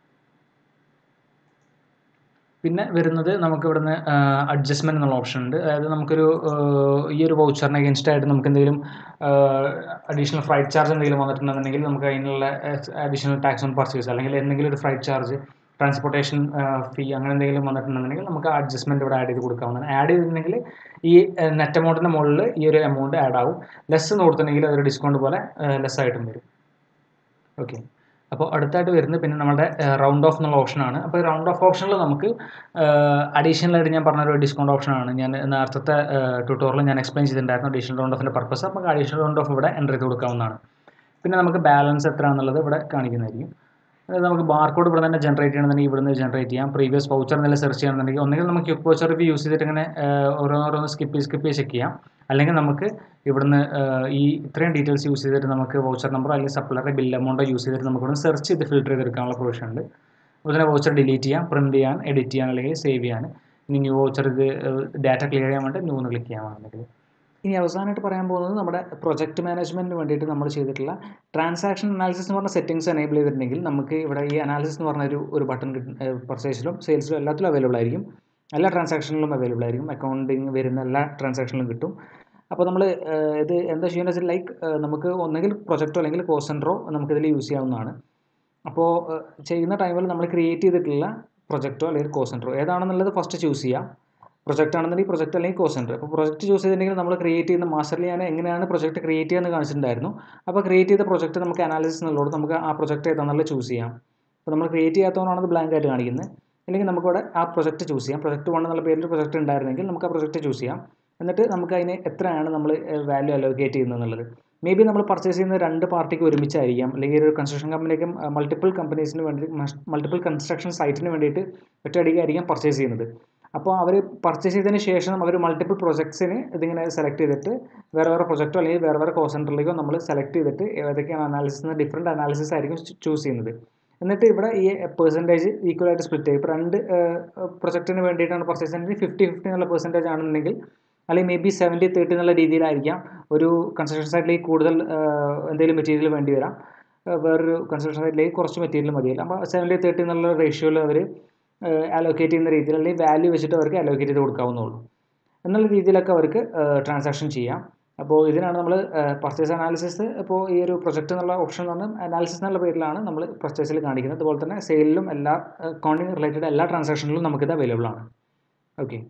പിന്നെ വരുന്നത് നമുക്ക് ഇവിടുന്ന് അഡ്ജസ്റ്റ്മെൻറ്റ് എന്നുള്ള ഓപ്ഷൻ ഉണ്ട് അതായത് നമുക്കൊരു ഈ ഒരു വൗച്ചറിന് അഗേൻസ്റ്റ് ആയിട്ട് നമുക്ക് എന്തെങ്കിലും അഡീഷണൽ ഫ്ലൈറ്റ് ചാർജ് എന്തെങ്കിലും വന്നിട്ടുണ്ടെന്നുണ്ടെങ്കിൽ നമുക്ക് അതിനുള്ള അഡീഷണൽ ടാക്സ് ഓൺ പർച്ചേസ് അല്ലെങ്കിൽ എന്തെങ്കിലും ഒരു ഫ്ലൈറ്റ് ചാർജ് ട്രാൻസ്പോർട്ടേഷൻ ഫീ അങ്ങനെ എന്തെങ്കിലും വന്നിട്ടുണ്ടെന്നുണ്ടെങ്കിൽ നമുക്ക് അഡ്ജസ്റ്റ്മെൻറ്റ് ഇവിടെ ആഡ് ചെയ്ത് കൊടുക്കാവുന്നതാണ് ആഡ് ചെയ്തിട്ടുണ്ടെങ്കിൽ ഈ നെറ്റ് എമൗണ്ടിൻ്റെ മുകളിൽ ഈ ഒരു എമൗണ്ട് ആഡ് ആവും ലെസ് എന്ന് കൊടുത്തിട്ടുണ്ടെങ്കിൽ അതൊരു ഡിസ്കൗണ്ട് പോലെ ലെസ് ആയിട്ടും വരും ഓക്കെ അപ്പോൾ അടുത്തായിട്ട് വരുന്നത് പിന്നെ നമ്മുടെ റൗണ്ട് ഓഫ് എന്നുള്ള ഓപ്ഷനാണ് അപ്പോൾ റൗണ്ട് ഓഫ് ഓപ്ഷനിൽ നമുക്ക് അഡീഷണൽ ആയിട്ട് ഞാൻ പറഞ്ഞ ഒരു ഡിസ്കൗണ്ട് ഓപ്ഷനാണ് ഞാൻ നേരത്തെ ട്യൂട്ടോറിയൽ ഞാൻ എക്സ്പ്ലെയിൻ ചെയ്തിട്ടുണ്ടായിരുന്നു അഡീഷണൽ റൗണ്ട് ഓഫിൻ്റെ പർപ്പസ് നമുക്ക് അഡീഷണൽ റൗണ്ട് ഓഫ് ഇവിടെ എൻ്റർ ചെയ്ത് കൊടുക്കാവുന്നതാണ് പിന്നെ നമുക്ക് ബാലൻസ് എത്ര എന്നുള്ളത് ഇവിടെ കാണിക്കുന്നതായിരിക്കും അതായത് നമുക്ക് ബാർകോഡ് ഇവിടെ തന്നെ ജനറേറ്റ് ചെയ്യണമെന്നുണ്ടെങ്കിൽ ഇവിടെ നിന്ന് ജനറേറ്റ് ചെയ്യാം പ്രീവിയസ് വൗച്ചർ എന്തെങ്കിലും സെർച്ച് ചെയ്യണമെന്നുണ്ടെങ്കിൽ ഒന്നുകിൽ നമുക്ക് ക്വിക്ക് വൗച്ചർ റിവ്യൂ യൂസ് ചെയ്തിട്ട് ഇങ്ങനെ ഓരോന്നോരോന്ന് സ്കിപ്പ് ചെയ്ത് സ്കിപ്പ് ചെയ്ത് ചെക്ക് ചെയ്യാം അല്ലെങ്കിൽ നമുക്ക് ഇവിടുന്ന് ഈ ഇത്രയും ഡീറ്റെയിൽസ് യൂസ് ചെയ്തിട്ട് നമുക്ക് വൗച്ചർ നമ്പർ അല്ലെങ്കിൽ സപ്ലറുടെ ബിൽ എമൗണ്ടോ യൂസ് ചെയ്തിട്ട് നമുക്ക് ഇവിടെ സെർച്ച് ചെയ്ത് ഫിൽറ്റർ ചെയ്തെടുക്കാനുള്ള പ്രൊവിഷൻ ഉണ്ട് അതുപോലെ വൗച്ചർ ഡിലീറ്റ് ചെയ്യാം പ്രിൻറ്റ് ചെയ്യാൻ എഡിറ്റ് ചെയ്യാൻ അല്ലെങ്കിൽ സേവ് ചെയ്യാൻ ഇനി ന്യൂ വൗച്ചർ ഇത് ഡാറ്റ ക്ലിയർ ചെയ്യാൻ വേണ്ടി ന്യൂ എന്ന് ക്ലിക്ക് ചെയ്യാമെന്നുണ്ടെങ്കിൽ ഇനി അവസാനമായിട്ട് പറയാൻ പോകുന്നത് നമ്മുടെ പ്രൊജക്റ്റ് മാനേജ്മെൻറ്റിന് വേണ്ടിയിട്ട് നമ്മൾ ചെയ്തിട്ടുള്ള ട്രാൻസാക്ഷൻ അനാലിസിസ് എന്ന് പറഞ്ഞ സെറ്റിംഗ്സ് എനേബിൾ ചെയ്തിട്ടുണ്ടെങ്കിൽ നമുക്ക് ഇവിടെ ഈ അനാലിസിസ് എന്ന് പറഞ്ഞ ഒരു ഒരു ബട്ടൺ പർച്ചേസിലും സെയിൽസിലും എല്ലാത്തിലും അവൈലബിൾ ആയിരിക്കും എല്ലാ ട്രാൻസാക്ഷനിലും അവൈലബിൾ ആയിരിക്കും അക്കൗണ്ടിങ് വരുന്ന എല്ലാ ട്രാൻസാക്ഷനിലും കിട്ടും അപ്പോൾ നമ്മൾ ഇത് എന്താ ചെയ്യുന്നത് വെച്ചാൽ ലൈക്ക് നമുക്ക് ഒന്നെങ്കിൽ പ്രൊജക്റ്റോ അല്ലെങ്കിൽ കോസ്റ്റ് സെൻറ്ററോ നമുക്കിതിൽ യൂസ് ചെയ്യാവുന്നതാണ് അപ്പോൾ ചെയ്യുന്ന ടൈമിൽ നമ്മൾ ക്രിയേറ്റ് ചെയ്തിട്ടുള്ള പ്രൊജക്റ്റോ അല്ലെങ്കിൽ കോസ്റ്റ് സെൻറ്ററോ ഏതാണെന്നുള്ളത് ഫസ്റ്റ് ചൂസ് ചെയ്യാം പ്രൊജക്റ്റ് ആണെന്നുണ്ടെങ്കിൽ പ്രൊജക്റ്റ് അല്ലെങ്കിൽ കോസ്റ്റ് സെൻറ്റർ അപ്പോൾ പ്രൊജക്റ്റ് ചൂസ് ചെയ്തിട്ടുണ്ടെങ്കിൽ നമ്മൾ ക്രിയേറ്റ് ചെയ്യുന്ന മാസ്റ്ററിൽ ഞാൻ എങ്ങനെയാണ് പ്രൊജക്റ്റ് ക്രിയേറ്റ് ചെയ്യാന്ന് കാണിച്ചിട്ടുണ്ടായിരുന്നു അപ്പോൾ ക്രിയേറ്റ് ചെയ്ത പ്രൊജക്റ്റ് നമുക്ക് അനാലിസിസ് എന്നുള്ളത് നമുക്ക് ആ പ്രൊജക്റ്റ് ഏതാണെന്നുള്ളത് ചൂസ് ചെയ്യാം അപ്പോൾ നമ്മൾ ക്രിയേറ്റ് ചെയ്യാത്തതുകൊണ്ടാണ് അത് ബ്ലാങ്ക് ആയിട്ട് കാണിക്കുന്നത് അല്ലെങ്കിൽ നമുക്കിവിടെ ആ പ്രൊജക്റ്റ് ചൂസ് ചെയ്യാം പ്രൊജക്റ്റ് വൺ എന്നുള്ള പേരിൽ പ്രൊജക്റ്റ് ഉണ്ടായിരുന്നെങ്കിൽ നമുക്ക് ആ പ്രൊജക്റ്റ് ചൂസ് ചെയ്യാം എന്നിട്ട് നമുക്ക് അതിന് എത്രയാണ് നമ്മൾ വാല്യൂ അലോക്കേറ്റ് ചെയ്യുന്നത് എന്നുള്ളത് മേ ബി നമ്മൾ പർച്ചേസ് ചെയ്യുന്ന രണ്ട് പാർട്ടിക്ക് ഒരുമിച്ചായിരിക്കാം അല്ലെങ്കിൽ ഒരു കൺസ്ട്രക്ഷൻ കമ്പനിക്ക് മൾട്ടിപ്പിൾ കമ്പനീസിന് വേണ്ടി മൾട്ടിപ്പിൾ കൺസ്ട്രക്ഷൻ സൈറ്റിന് വേണ്ടിയിട്ട് ഒറ്റയടിക്കായിരിക്കാം പർച്ചേസ് ചെയ്യുന്നത് അപ്പോൾ അവർ പർച്ചേസ് ചെയ്തതിന് ശേഷം അവർ മൾട്ടിപ്പിൾ പ്രൊജക്ട്സിന് ഇതിങ്ങനെ സെലക്ട് ചെയ്തിട്ട് വേറെ വേറെ പ്രൊജക്റ്റോ അല്ലെങ്കിൽ വേറെ വേറെ കോസ്റ്റ് സെൻറ്ററിലേക്കോ നമ്മൾ സെലക്ട് ചെയ്തിട്ട് ഏതൊക്കെയാണ് അനാലിസിസ് ഡിഫറെൻറ്റ് അനാലിസിസ് ആയിരിക്കും ചൂസ് ചെയ്യുന്നത് എന്നിട്ട് ഇവിടെ ഈ പെർസെൻറ്റേജ് ഈക്വൽ ആയിട്ട് സ്പ്ലിറ്റ് ചെയ്യും ഇപ്പോൾ രണ്ട് പ്രൊജക്റ്റിന് വേണ്ടിയിട്ടാണ് പർച്ചേസ് ചെയ്യുന്നത് ഫിഫ്റ്റി ഫിഫ്റ്റി എന്നുള്ള പെർസെൻറ്റേജ് ആണെന്നുണ്ടെങ്കിൽ അല്ലെങ്കിൽ മേ ബി സെവൻറ്റി തേർട്ടി എന്നുള്ള രീതിയിലായിരിക്കാം ഒരു കൺസ്ട്രക്ഷൻ സൈറ്റിലേക്ക് കൂടുതൽ എന്തെങ്കിലും മെറ്റീരിയൽ വേണ്ടി വരാം വേറൊരു കൺസ്ട്രക്ഷൻ സൈറ്റിലേക്ക് കുറച്ച് മെറ്റീരിയൽ മതിയല്ല അപ്പോൾ സെവൻറ്റി തേർട്ടി എന്നുള്ള റേഷ്യോയിൽ അവർ അലോക്കേറ്റ് ചെയ്യുന്ന രീതിയിൽ അല്ലെങ്കിൽ വാല്യൂ വെച്ചിട്ട് അവർക്ക് അലോക്കേറ്റ് ചെയ്ത് കൊടുക്കാവുന്നുള്ളൂ എന്നുള്ള രീതിയിലൊക്കെ അവർക്ക് ട്രാൻസാക്ഷൻ ചെയ്യാം അപ്പോൾ ഇതിനാണ് നമ്മൾ പർച്ചേസ് അനാലിസിസ് ഇപ്പോൾ ഈ ഒരു പ്രൊജക്റ്റ് എന്നുള്ള ഓപ്ഷൻ എന്ന് പറഞ്ഞാൽ അനാലിസിസ് എന്നുള്ള പേരിലാണ് നമ്മൾ പർച്ചേസിൽ കാണിക്കുന്നത് അതുപോലെ തന്നെ സെയിലിലും എല്ലാ അക്കൗണ്ടിങ് റിലേറ്റഡ് എല്ലാ ട്രാൻസാക്ഷനിലും നമുക്കിത് അവൈലബിൾ ആണ് ഓക്കെ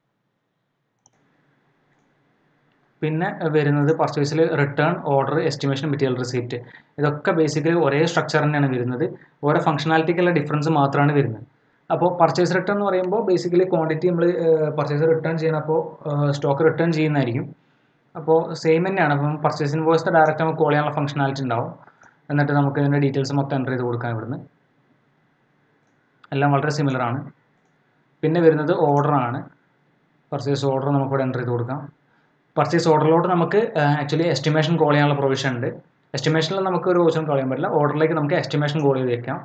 പിന്നെ വരുന്നത് പർച്ചേസിൽ return order estimation material receipt ഇതൊക്കെ ബേസിക്കലി ഒരേ സ്ട്രക്ചർ തന്നെയാണ് വരുന്നത് ഓരോ ഫംഗ്ഷനാലിറ്റിക്കുള്ള ഡിഫറൻസ് മാത്രമാണ് വരുന്നത് അപ്പോൾ പർച്ചേസ് റിട്ടേൺ എന്ന് പറയുമ്പോൾ ബേസിക്കലി ക്വാണ്ടിറ്റി നമ്മൾ പർച്ചേസ് റിട്ടേൺ ചെയ്യണം അപ്പോൾ സ്റ്റോക്ക് റിട്ടേൺ ചെയ്യുന്നതായിരിക്കും അപ്പോൾ സെയിം തന്നെയാണ് അപ്പം പർച്ചേസ് ഇൻവോയ്സ് ഡയറക്റ്റ് നമുക്ക് കോൾ ചെയ്യാനുള്ള ഫംഗ്ഷനാലിറ്റി ഉണ്ടാവും എന്നിട്ട് നമുക്ക് ഇതിൻ്റെ ഡീറ്റെയിൽസ് മൊത്തം എൻ്റർ ചെയ്ത് കൊടുക്കാം ഇവിടുന്ന് എല്ലാം വളരെ സിമിലർ ആണ് പിന്നെ വരുന്നത് ഓർഡറാണ് പർച്ചേസ് ഓർഡർ നമുക്കിവിടെ എൻ്റർ ചെയ്ത് കൊടുക്കാം പർച്ചേസ് ഓർഡറിലോട്ട് നമുക്ക് ആക്ച്വലി എസ്റ്റിമേഷൻ കോൾ ചെയ്യാനുള്ള പ്രൊവിഷൻ ഉണ്ട് എസ്റ്റിമേഷനിൽ നമുക്ക് ഒരു ഓപ്ഷൻ കോൾ ചെയ്യാൻ പറ്റില്ല ഓർഡറിലേക്ക് നമുക്ക് എസ്റ്റിമേഷൻ കോൾ ചെയ്ത് വെക്കാം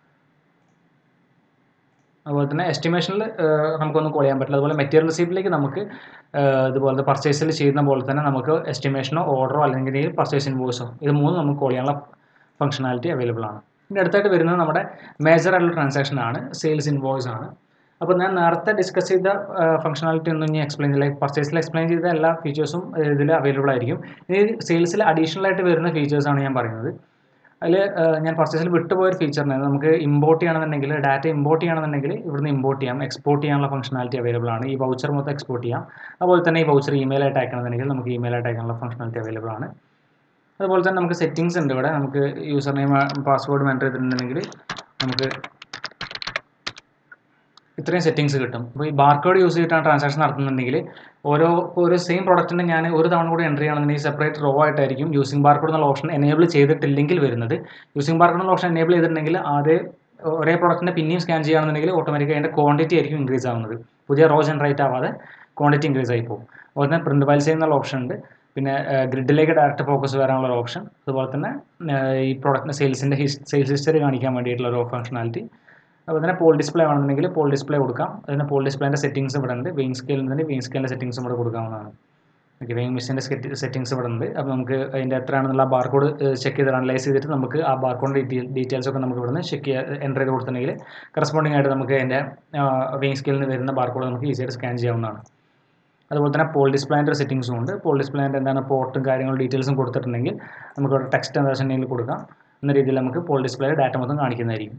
അതുപോലെ തന്നെ എസ്റ്റിമേഷനിൽ നമുക്കൊന്നും കോൾ ചെയ്യാൻ പറ്റില്ല അതുപോലെ മെറ്റീരിയൽ റെസിപ്റ്റിലേക്ക് നമുക്ക് ഇതുപോലത്തെ പർച്ചേസിൽ ചെയ്യുന്ന പോലെ തന്നെ നമുക്ക് എസ്റ്റിമേഷനോ ഓർഡറോ അല്ലെങ്കിൽ പർച്ചേസ് ഇൻവോയ്സോ ഇത് മൂന്നും നമുക്ക് കോൾ ചെയ്യാനുള്ള ഫംഗ്ഷനാലിറ്റി അവൈലബിൾ ആണ് പിന്നെ അടുത്തായിട്ട് വരുന്നത് നമ്മുടെ മേജർ ആയിട്ടുള്ള ട്രാൻസാക്ഷൻ ആണ് സെയിൽസ് ഇൻവോയ്സ് ആണ് അപ്പോൾ ഞാൻ നേരത്തെ ഡിസ്കസ് ചെയ്ത ഫംഗ്ഷനാലിറ്റി ഒന്നും ഇനി എക്സ്പ്ലെയിൻ ചെയ്യില്ല പർച്ചേസിൽ എക്സ്പ്ലെയിൻ ചെയ്ത എല്ലാ ഫീച്ചേഴ്സും ഇതിൽ അവൈലബിൾ ആയിരിക്കും ഇനി സെയിൽസിൽ അഡീഷണൽ ആയിട്ട് വരുന്ന ഫീച്ചേഴ്സാണ് ഞാൻ പറയുന്നത് അതിൽ ഞാൻ പർച്ചേസിൽ വിട്ടുപോയൊരു ഫീച്ചറിന് നമുക്ക് ഇമ്പോർട്ട് ചെയ്യണമെന്നുണ്ടെങ്കിൽ ഡാറ്റ ഇമ്പോർട്ട് ചെയ്യണമെന്നുണ്ടെങ്കിൽ ഇവിടുന്ന് ഇമ്പോർട്ട് ചെയ്യാം എക്സ്പോർട്ട് ചെയ്യാനുള്ള ഫംഗ്ഷനാലിറ്റി അവൈലബിൾ ആണ് ഈ വൗച്ചർ മൊത്തം എക്സ്പോർട്ട് ചെയ്യാം അതുപോലെ തന്നെ ഈ വൗച്ചർ ഇമെയിൽ ആയിട്ട് അയക്കണമെന്നുണ്ടെങ്കിൽ നമുക്ക് ഇമെയിൽ ആയിട്ട് അയക്കാനുള്ള ഫംഗ്ഷനാലിറ്റി അവൈലബിൾ ആണ് അതുപോലെ തന്നെ നമുക്ക് സെറ്റിങ്സ് ഉണ്ട് ഇവിടെ നമുക്ക് യൂസർ നെയിം പാസ്വേഡ് എൻ്റർ ചെയ്തിട്ടുണ്ടെങ്കിൽ നമുക്ക് ഇത്രയും സെറ്റിങ്സ് കിട്ടും അപ്പോൾ ഈ ബാർകോഡ് യൂസ് ചെയ്തിട്ടാണ് ട്രാൻസാക്ഷൻ നടത്തുന്നുണ്ടെങ്കിൽ ഓരോ ഒരു സെയിം പ്രോഡക്റ്റിന് ഞാൻ ഒരു തവണ കൂടി എൻ്റർ ചെയ്യണമെന്നുണ്ടെങ്കിൽ സെപ്പറേറ്റ് റോ ആയിട്ടായിരിക്കും യൂസിംഗ് ബാർകോഡ് എന്നുള്ള ഓപ്ഷൻ എനേബിൾ ചെയ്തിട്ടില്ലെങ്കിൽ വരുന്നത് യൂസിംഗ് ബാർകോഡ് എന്നുള്ള ഓപ്ഷൻ എനേബിൾ ചെയ്തിട്ടുണ്ടെങ്കിൽ ആദ്യം ഒരേ പ്രോഡക്റ്റിനെ പിന്നെയും സ്കാൻ ചെയ്യുകയാണെന്നുണ്ടെങ്കിൽ ഓട്ടോമാറ്റിക്കായി അതിൻ്റെ ക്വാണ്ടിറ്റി ആയിരിക്കും ഇൻക്രീസ് ആവുന്നത് പുതിയ റോ ജനറേറ്റ് ആവാതെ ക്വാണ്ടിറ്റി ഇൻക്രീസ് ആയി പോകും അതുപോലെ തന്നെ പ്രിൻറ്റ് ഫയൽസ് ചെയ്യുന്നുള്ള ഓപ്ഷൻ ഉണ്ട് പിന്നെ ഗ്രിഡിലേക്ക് ഡയറക്റ്റ് ഫോക്കസ് വരാനുള്ള ഒരു ഓപ്ഷൻ അതുപോലെ തന്നെ ഈ പ്രോഡക്റ്റിൻ്റെ സെയിൽസിൻ്റെ സെയിൽസ് ഹിസ്റ്ററി കാണിക്കാൻ വേണ്ടിയിട്ടുള്ള ഒരു ഫംഗ്ഷനാലിറ്റി അതുപോലെ തന്നെ പോൾ ഡിസ്പ്ലേ വേണമെന്നുണ്ടെങ്കിൽ പോൾ ഡിസ്പ്ലേ കൊടുക്കാം അതിന് പോൾ ഡിസ്പ്ലേൻ്റെ സെറ്റിംഗ്സ് ഇവിടെ ഉണ്ട് വെയിങ് സ്കെയിലിൽ നിന്ന് വെയിങ് സ്കെയിലിൻ്റെ സെറ്റിംഗ്സും ഇവിടെ കൊടുക്കാവുന്നതാണ് ഓക്കെ വെയിങ് മെഷീൻ്റെ സെറ്റിംഗ്സ് ഇവിടെ ഉണ്ട് അപ്പോൾ നമുക്ക് അതിൻ്റെ എത്രയാണെന്നുള്ള ബാർകോഡ് ചെക്ക് ചെയ്ത് അനലൈസ് ചെയ്തിട്ട് നമുക്ക് ആ ബാർകോഡിൻ്റെ ഡീറ്റെയിൽ ഡീറ്റെയിൽസ് ഒക്കെ നമുക്ക് ഇവിടുന്ന് ചെക്ക് ചെയ്യുക എൻ്റർ ചെയ്ത് കൊടുത്തിട്ടുണ്ടെങ്കിൽ കറസ്പോണ്ടിങ് ആയിട്ട് നമുക്ക് അതിൻ്റെ വെയിങ് സ്കെയിലിൽ നിന്ന് വരുന്ന ബാർകോഡ് നമുക്ക് ഈസിയായിട്ട് സ്കാൻ ചെയ്യാവുന്നതാണ് അതുപോലെ തന്നെ പോൾ ഡിസ്പ്ലേൻ്റെ സെറ്റിംഗ്സും ഉണ്ട് പോൾ ഡിസ്പ്ലേൻ്റെ എന്താണ് പോർട്ടും കാര്യങ്ങളും ഡീറ്റെയിൽസും കൊടുത്തിട്ടുണ്ടെങ്കിൽ നമുക്ക് ഇവിടെ ടെക്സ്റ്റ് എന്താ വെച്ചിട്ടുണ്ടെങ്കിൽ കൊടുക്കാം എന്ന രീതിയിൽ നമുക്ക് പോൾ ഡിസ്പ്ലേയിൽ ഡാറ്റ മൊത്തം കാണിക്കുന്നതായിരിക്കും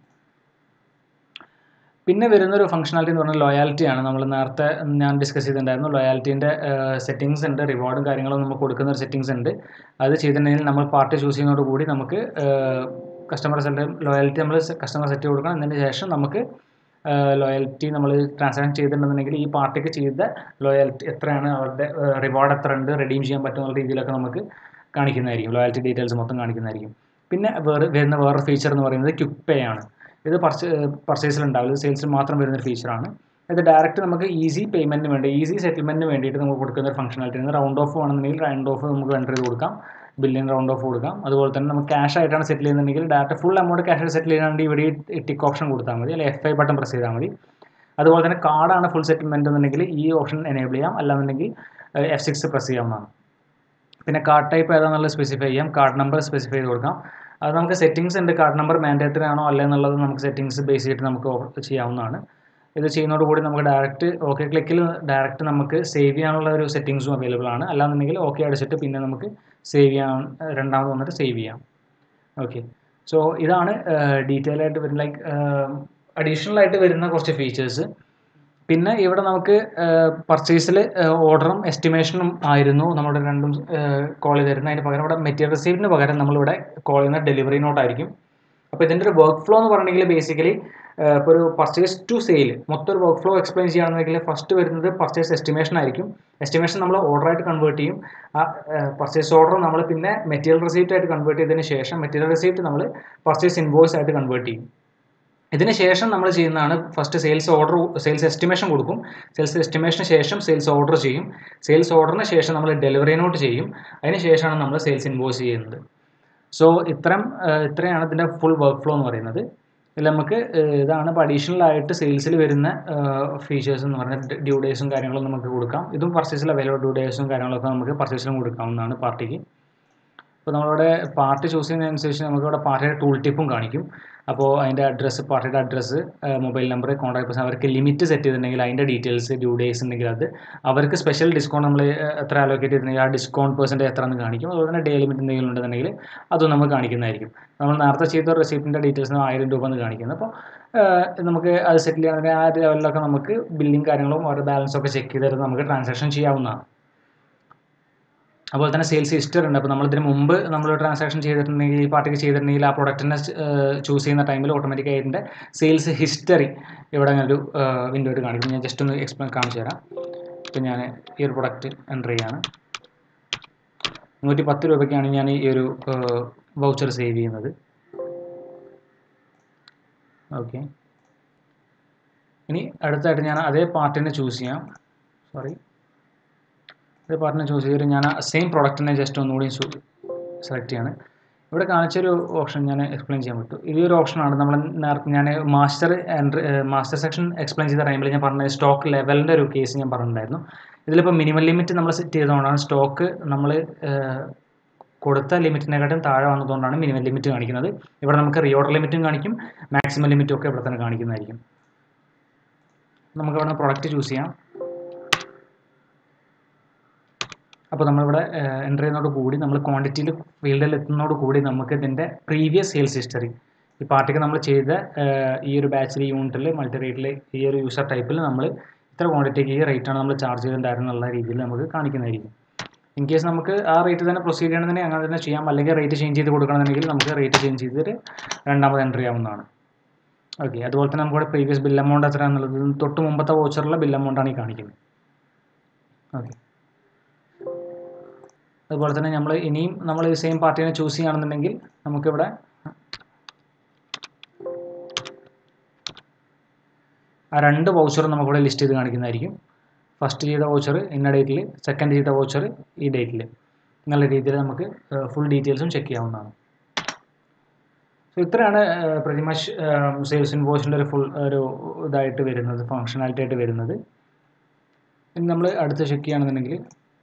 പിന്നെ വരുന്നൊരു ഫംഗ്ഷനാലിറ്റി എന്ന് പറഞ്ഞാൽ ലോയാലിറ്റി ആണ് നമ്മൾ നേരത്തെ ഞാൻ ഡിസ്കസ് ചെയ്തിട്ടുണ്ടായിരുന്നു ലോയാലിറ്റീൻ്റെ സെറ്റിങ്സ് ഉണ്ട് റിവാർഡും കാര്യങ്ങളും നമുക്ക് കൊടുക്കുന്ന ഒരു സെറ്റിങ്സ് ഉണ്ട് അത് ചെയ്തിട്ടുണ്ടെങ്കിൽ നമ്മൾ പാർട്ടി ചൂസ് ചെയ്യുന്നതോട് കൂടി നമുക്ക് കസ്റ്റമർ സെറ്റ് ലോയാലിറ്റി നമ്മൾ കസ്റ്റമർ സെറ്റ് കൊടുക്കണം എന്നതിന് ശേഷം നമുക്ക് ലോയൽറ്റി നമ്മൾ ട്രാൻസാക്ഷൻ ചെയ്തിട്ടുണ്ടെന്നുണ്ടെങ്കിൽ ഈ പാർട്ടിക്ക് ചെയ്ത ലോയൽറ്റി എത്രയാണ് അവരുടെ റിവാർഡ് എത്ര ഉണ്ട് റെഡീം ചെയ്യാൻ പറ്റുന്ന രീതിയിലൊക്കെ നമുക്ക് കാണിക്കുന്നതായിരിക്കും ലോയൽറ്റി ഡീറ്റെയിൽസ് മൊത്തം കാണിക്കുന്നതായിരിക്കും പിന്നെ വേറെ വരുന്ന വേറൊരു ഫീച്ചർ എന്ന് പറയുന്നത് ക്വിക്ക് പേ ആണ് ഇത് പർച്ചേ പർച്ചേസിൽ ഉണ്ടാവില്ല സെയിൽസിൽ മാത്രം വരുന്നൊരു ഫീച്ചറാണ് ഇത് ഡയറക്റ്റ് നമുക്ക് ഈസി പേയ്മെൻറ്റിന് വേണ്ടി ഈസി സെറ്റിൽമെൻറ്റിന് വേണ്ടിയിട്ട് നമുക്ക് കൊടുക്കുന്ന ഒരു ഫംഗ്ഷനാലിറ്റി ആണ് റൗണ്ട് ഓഫ് വേണമെന്നുണ്ടെങ്കിൽ റൗണ്ട് ഓഫ് നമുക്ക് എൻ്റർ ചെയ്ത് കൊടുക്കാം ബില്യൺ റൗണ്ട് ഓഫ് കൊടുക്കാം അതുപോലെ തന്നെ നമുക്ക് ക്യാഷ് ആയിട്ടാണ് സെറ്റിൽ ചെയ്യുന്നുണ്ടെങ്കിൽ ഡയറക്റ്റ് ഫുൾ എമൗണ്ട് ക്യാഷ് ആയിട്ട് സെറ്റിൽ ചെയ്യാണെങ്കിൽ ഇവിടെ ഈ ടിക്ക് ഓപ്ഷൻ കൊടുത്താൽ മതി അല്ലെങ്കിൽ എഫ് ഐ ബട്ടൺ പ്രസ് ചെയ്താൽ മതി അതുപോലെ തന്നെ കാർഡാണ് ഫുൾ സെറ്റിൽമെൻറ്റ് എന്നുണ്ടെങ്കിൽ ഈ ഓപ്ഷൻ എനേബിൾ ചെയ്യാം അല്ലാന്നുണ്ടെങ്കിൽ എഫ് സിക്സ് പ്രസ് ചെയ്യാവുന്നതാണ് പിന്നെ കാർഡ് ടൈപ്പ് ഏതാണെന്നുള്ളത് സ്പെസിഫൈ ചെയ്യാം കാർഡ് നമ്പർ സ്പെസിഫൈ ചെയ്ത് കൊടുക്കാം അത് നമുക്ക് സെറ്റിങ്സ് ഉണ്ട് കാർഡ് നമ്പർ മാൻഡേറ്ററി ആണോ അല്ല എന്നുള്ളത് നമുക്ക് സെറ്റിങ്സ് ബേസ് ചെയ്തിട്ട് നമുക്ക് ചെയ്യാവുന്നതാണ് ഇത് ചെയ്യുന്നതോടുകൂടി നമുക്ക് ഡയറക്റ്റ് ഓക്കെ ക്ലിക്കിൽ ഡയറക്റ്റ് നമുക്ക് സേവ് ചെയ്യാനുള്ള ഒരു സെറ്റിങ്സും അവൈലബിൾ ആണ് അല്ലാന്നുണ്ടെങ്കിൽ ഓക്കെ അടിച്ചിട്ട് പിന്നെ നമുക്ക് സേവ് ചെയ്യാൻ രണ്ടാമത് വന്നിട്ട് സേവ് ചെയ്യാം ഓക്കെ സോ ഇതാണ് ഡീറ്റെയിൽ ആയിട്ട് വരുന്ന ലൈക്ക് അഡീഷണൽ ആയിട്ട് വരുന്ന കുറച്ച് ഫീച്ചേഴ്സ് പിന്നെ ഇവിടെ നമുക്ക് പർച്ചേസിൽ ഓർഡറും എസ്റ്റിമേഷനും ആയിരുന്നു നമ്മുടെ രണ്ടും കോൾ ചെയ്തിരുന്നത് അതിന് പകരം ഇവിടെ മെറ്റീരിയൽ റിസീപ്റ്റിന് പകരം നമ്മളിവിടെ കോൾ ചെയ്യുന്ന ഡെലിവറി നോട്ടായിരിക്കും അപ്പോൾ ഇതിൻ്റെ ഒരു വർക്ക് ഫ്ലോ എന്ന് പറഞ്ഞിട്ടുണ്ടെങ്കിൽ ബേസിക്കലി ഇപ്പോൾ ഒരു പർച്ചേസ് ടു സെയിൽ മൊത്തം ഒരു വർക്ക് ഫ്ലോ എക്സ്പ്ലെയിൻ ചെയ്യുകയാണെന്നുണ്ടെങ്കിൽ ഫസ്റ്റ് വരുന്നത് പർച്ചേസ് എസ്റ്റിമേഷൻ ആയിരിക്കും എസ്റ്റിമേഷൻ നമ്മൾ ഓർഡറായിട്ട് കൺവേർട്ട് ചെയ്യും ആ പർച്ചേസ് ഓർഡർ നമ്മൾ പിന്നെ മെറ്റീരിയൽ റിസീപ്റ്റ് ആയിട്ട് കൺവേർട്ട് ചെയ്തതിന് ശേഷം മെറ്റീരിയൽ റിസീപ്റ്റ് നമ്മൾ പർച്ചേസ് ഇൻവോയ്സ് ആയിട്ട് കൺവേർട്ട് ചെയ്യും ഇതിന് ശേഷം നമ്മൾ ചെയ്യുന്നതാണ് first sales order sales estimation കൊടുക്കും സെയിൽസ് എസ്റ്റിമേഷന് ശേഷം സെയിൽസ് ഓർഡർ ചെയ്യും സെയിൽസ് ഓർഡറിന് ശേഷം നമ്മൾ ഡെലിവറി നോട്ട് ചെയ്യും അതിന് ശേഷമാണ് നമ്മൾ സെയിൽസ് ഇൻവോയ്സ് ചെയ്യുന്നത് സോ ഇത്തരം ഇത്രയാണ് ഇതിൻ്റെ ഫുൾ വർക്ക് ഫ്ലോ എന്ന് പറയുന്നത് ഇതിൽ നമുക്ക് ഇതാണ് ഇപ്പോൾ അഡീഷണൽ ആയിട്ട് സെയിൽസിൽ വരുന്ന ഫീച്ചേഴ്സ് എന്ന് പറഞ്ഞാൽ ഡ്യൂ ഡേയ്സും കാര്യങ്ങളും നമുക്ക് കൊടുക്കാം ഇതും പർച്ചേസിൽ അവൈലബിൾ ഡ്യൂ ഡേയ്സും കാര്യങ്ങളൊക്കെ നമുക്ക് പർച്ചേസിലും കൊടുക്കാവുന്നതാണ് പാർട്ടിക്ക് ഇപ്പോൾ നമ്മളിവിടെ പാർട്ടി ചൂസ് ചെയ്യുന്നതനുസരിച്ച് നമുക്കിവിടെ പാർട്ടിയുടെ ടൂൾ ടിപ്പും കാണിക്കും അപ്പോൾ അതിൻ്റെ അഡ്രസ്സ് പാർട്ടിയുടെ address mobile number contact person അവർക്ക് ലിമിറ്റ് സെറ്റ് ചെയ്തിട്ടുണ്ടെങ്കിൽ അതിൻ്റെ ഡീറ്റെയിൽസ് ഡ്യൂ ഡേയ്സ് ഉണ്ടെങ്കിൽ അത് അവർക്ക് സ്പെഷ്യൽ ഡിസ്കൗണ്ട് നമ്മൾ എത്ര അലോക്കേറ്റ് ചെയ്തിട്ടുണ്ടെങ്കിൽ ആ ഡിസ്കൗണ്ട് പെർസെൻറ്റ് എത്ര എന്ന് കാണിക്കും അതുപോലെ തന്നെ ഡേ ലിമിറ്റ് എന്തെങ്കിലും ഉണ്ടെന്നുണ്ടെങ്കിൽ അതും നമുക്ക് കാണിക്കുന്നതായിരിക്കും നമ്മൾ നേരത്തെ ചെയ്ത റെസിപ്റ്റിൻ്റെ ഡീറ്റെയിൽസ് ആയിരം രൂപ എന്ന് കാണിക്കുന്നത് അപ്പോൾ നമുക്ക് അത് സെറ്റിൽ ചെയ്യാൻ ആ ലെവലിലൊക്കെ നമുക്ക് ബില്ലിങ് കാര്യങ്ങളും ഓരോ ബാലൻസ് ഒക്കെ ചെക്ക് ചെയ്തിട്ട് നമുക്ക് ട്രാൻസാക്ഷൻ ചെയ്യാവുന്നതാണ് അതുപോലെ തന്നെ സെയിൽസ് ഹിസ്റ്ററി ഉണ്ട് അപ്പോൾ നമ്മൾ ഇതിന് മുമ്പ് നമ്മൾ ട്രാൻസാക്ഷൻ ചെയ്തിട്ടുണ്ടെങ്കിൽ ഈ പാർട്ടിക്ക് ചെയ്തിട്ടുണ്ടെങ്കിൽ ആ പ്രൊഡക്റ്റിനെ ചൂസ് ചെയ്യുന്ന ടൈമിൽ ഓട്ടോമാറ്റിക്കായി അതിൻ്റെ സെയിൽസ് ഹിസ്റ്ററി ഇവിടെ അങ്ങനെ ഒരു വിൻഡോയിൽ കാണിക്കും ഞാൻ ജസ്റ്റ് ഒന്ന് എക്സ്പ്ലെയിൻ കാണിച്ചു തരാം ഇപ്പം ഞാൻ ഈ ഒരു പ്രൊഡക്റ്റ് എൻ്റർ ചെയ്യാണ് നൂറ്റി പത്ത് രൂപയ്ക്കാണ് ഞാൻ ഈ ഒരു വൗച്ചർ സേവ് ചെയ്യുന്നത് ഓക്കെ ഇനി അടുത്തായിട്ട് ഞാൻ അതേ പാർട്ടിനെ ചൂസ് ചെയ്യാം സോറി ഇത് പാർട്ടിനെ ചൂസ് ചെയ്തിട്ട് ഞാൻ സെയിം പ്രൊഡക്റ്റിനെ ജസ്റ്റ് ഒന്നുകൂടി സെലക്ട് ചെയ്യാണ് ഇവിടെ കാണിച്ചൊരു ഓപ്ഷൻ ഞാൻ എക്സ്പ്ലെയിൻ ചെയ്യാൻ പറ്റും ഈ ഒരു ഓപ്ഷനാണ് നമ്മൾ നേരത്തെ ഞാൻ master entry master section explain ചെയ്ത ടൈമിൽ ഞാൻ പറഞ്ഞ സ്റ്റോക്ക് ലെവലിൻ്റെ ഒരു കേസ് ഞാൻ പറഞ്ഞിട്ടുണ്ടായിരുന്നു ഇതിലിപ്പോൾ മിനിമം ലിമിറ്റ് നമ്മൾ സെറ്റ് ചെയ്തുകൊണ്ടാണ് സ്റ്റോക്ക് നമ്മൾ കൊടുത്ത ലിമിറ്റിനെക്കാട്ടും താഴെ വന്നതുകൊണ്ടാണ് മിനിമം ലിമിറ്റ് കാണിക്കുന്നത് ഇവിടെ നമുക്ക് റീഓർഡർ ലിമിറ്റും കാണിക്കും മാക്സിമം ലിമിറ്റും ഒക്കെ ഇവിടെ തന്നെ കാണിക്കുന്നതായിരിക്കും നമുക്ക് ഇവിടെ പ്രൊഡക്റ്റ് ചൂസ് ചെയ്യാം അപ്പോൾ നമ്മളിവിടെ എൻ്റർ ചെയ്യുന്നതോട് കൂടി നമ്മൾ ക്വാണ്ടിറ്റിയിൽ ഫീൽഡിൽ എത്തുന്നതോട് കൂടി നമുക്ക് ഇതിൻ്റെ പ്രീവിയസ് സെയിൽസ് ഹിസ്റ്ററി ഈ പാർട്ടിക്ക് നമ്മൾ ചെയ്ത ഈ ഒരു ബാച്ചിൽ യൂണിറ്റിൽ മൾട്ടി റേറ്റിൽ ഈ ഒരു യൂസർ ടൈപ്പിൽ നമ്മൾ ഇത്ര ക്വാണ്ടിറ്റിക്ക് ഈ റേറ്റാണ് നമ്മൾ ചാർജ് ചെയ്തിട്ടുണ്ടായിരുന്നുള്ള രീതിയിൽ നമുക്ക് കാണിക്കുന്നതായിരിക്കും ഇൻ കേസ് നമുക്ക് ആ റേറ്റ് തന്നെ പ്രൊസീഡ് ചെയ്യണമെന്നുണ്ടെങ്കിൽ അങ്ങനെ തന്നെ ചെയ്യാം അല്ലെങ്കിൽ റേറ്റ് ചേഞ്ച് ചെയ്ത് കൊടുക്കണമെന്നുണ്ടെങ്കിൽ നമുക്ക് റേറ്റ് ചേഞ്ച് ചെയ്തിട്ട് രണ്ടാമത് എൻ്റർ ചെയ്യാവുന്നതാണ് ഓക്കെ അതുപോലെ തന്നെ നമുക്കിവിടെ പ്രീവിയസ് ബിൽ എമൗണ്ട് എത്രയാണെന്നുള്ളത് തൊട്ട് മുമ്പത്തെ വോച്ചറിലെ ബിൽ എമൗണ്ടാണ് ഈ കാണിക്കുന്നത് ഓക്കെ അതുപോലെ തന്നെ നമ്മൾ ഇനിയും നമ്മൾ ഈ സെയിം പാർട്ടീനെ ചൂസ് ചെയ്യുകയാണെന്നുണ്ടെങ്കിൽ നമുക്കിവിടെ ആ രണ്ട് വൗച്ചറും നമുക്കിവിടെ ലിസ്റ്റ് ചെയ്ത് കാണിക്കുന്നതായിരിക്കും ഫസ്റ്റ് ചെയ്ത വൗച്ചർ ഇന്ന ഡേറ്റിൽ സെക്കൻഡ് ചെയ്ത വൗച്ചർ ഈ ഡേറ്റിൽ എന്നുള്ള രീതിയിൽ നമുക്ക് ഫുൾ ഡീറ്റെയിൽസും ചെക്ക് ചെയ്യാവുന്നതാണ് സോ ഇത്രയാണ് പ്രതി മച്ച് സെയിൽസ് ഇൻവോയ്സിൻ്റെ ഒരു ഫുൾ ഒരു ഇതായിട്ട് വരുന്നത് ഫങ്ഷണാലിറ്റി ആയിട്ട് വരുന്നത് ഇനി നമ്മൾ അടുത്ത് ചെക്ക് ചെയ്യുകയാണെന്നുണ്ടെങ്കിൽ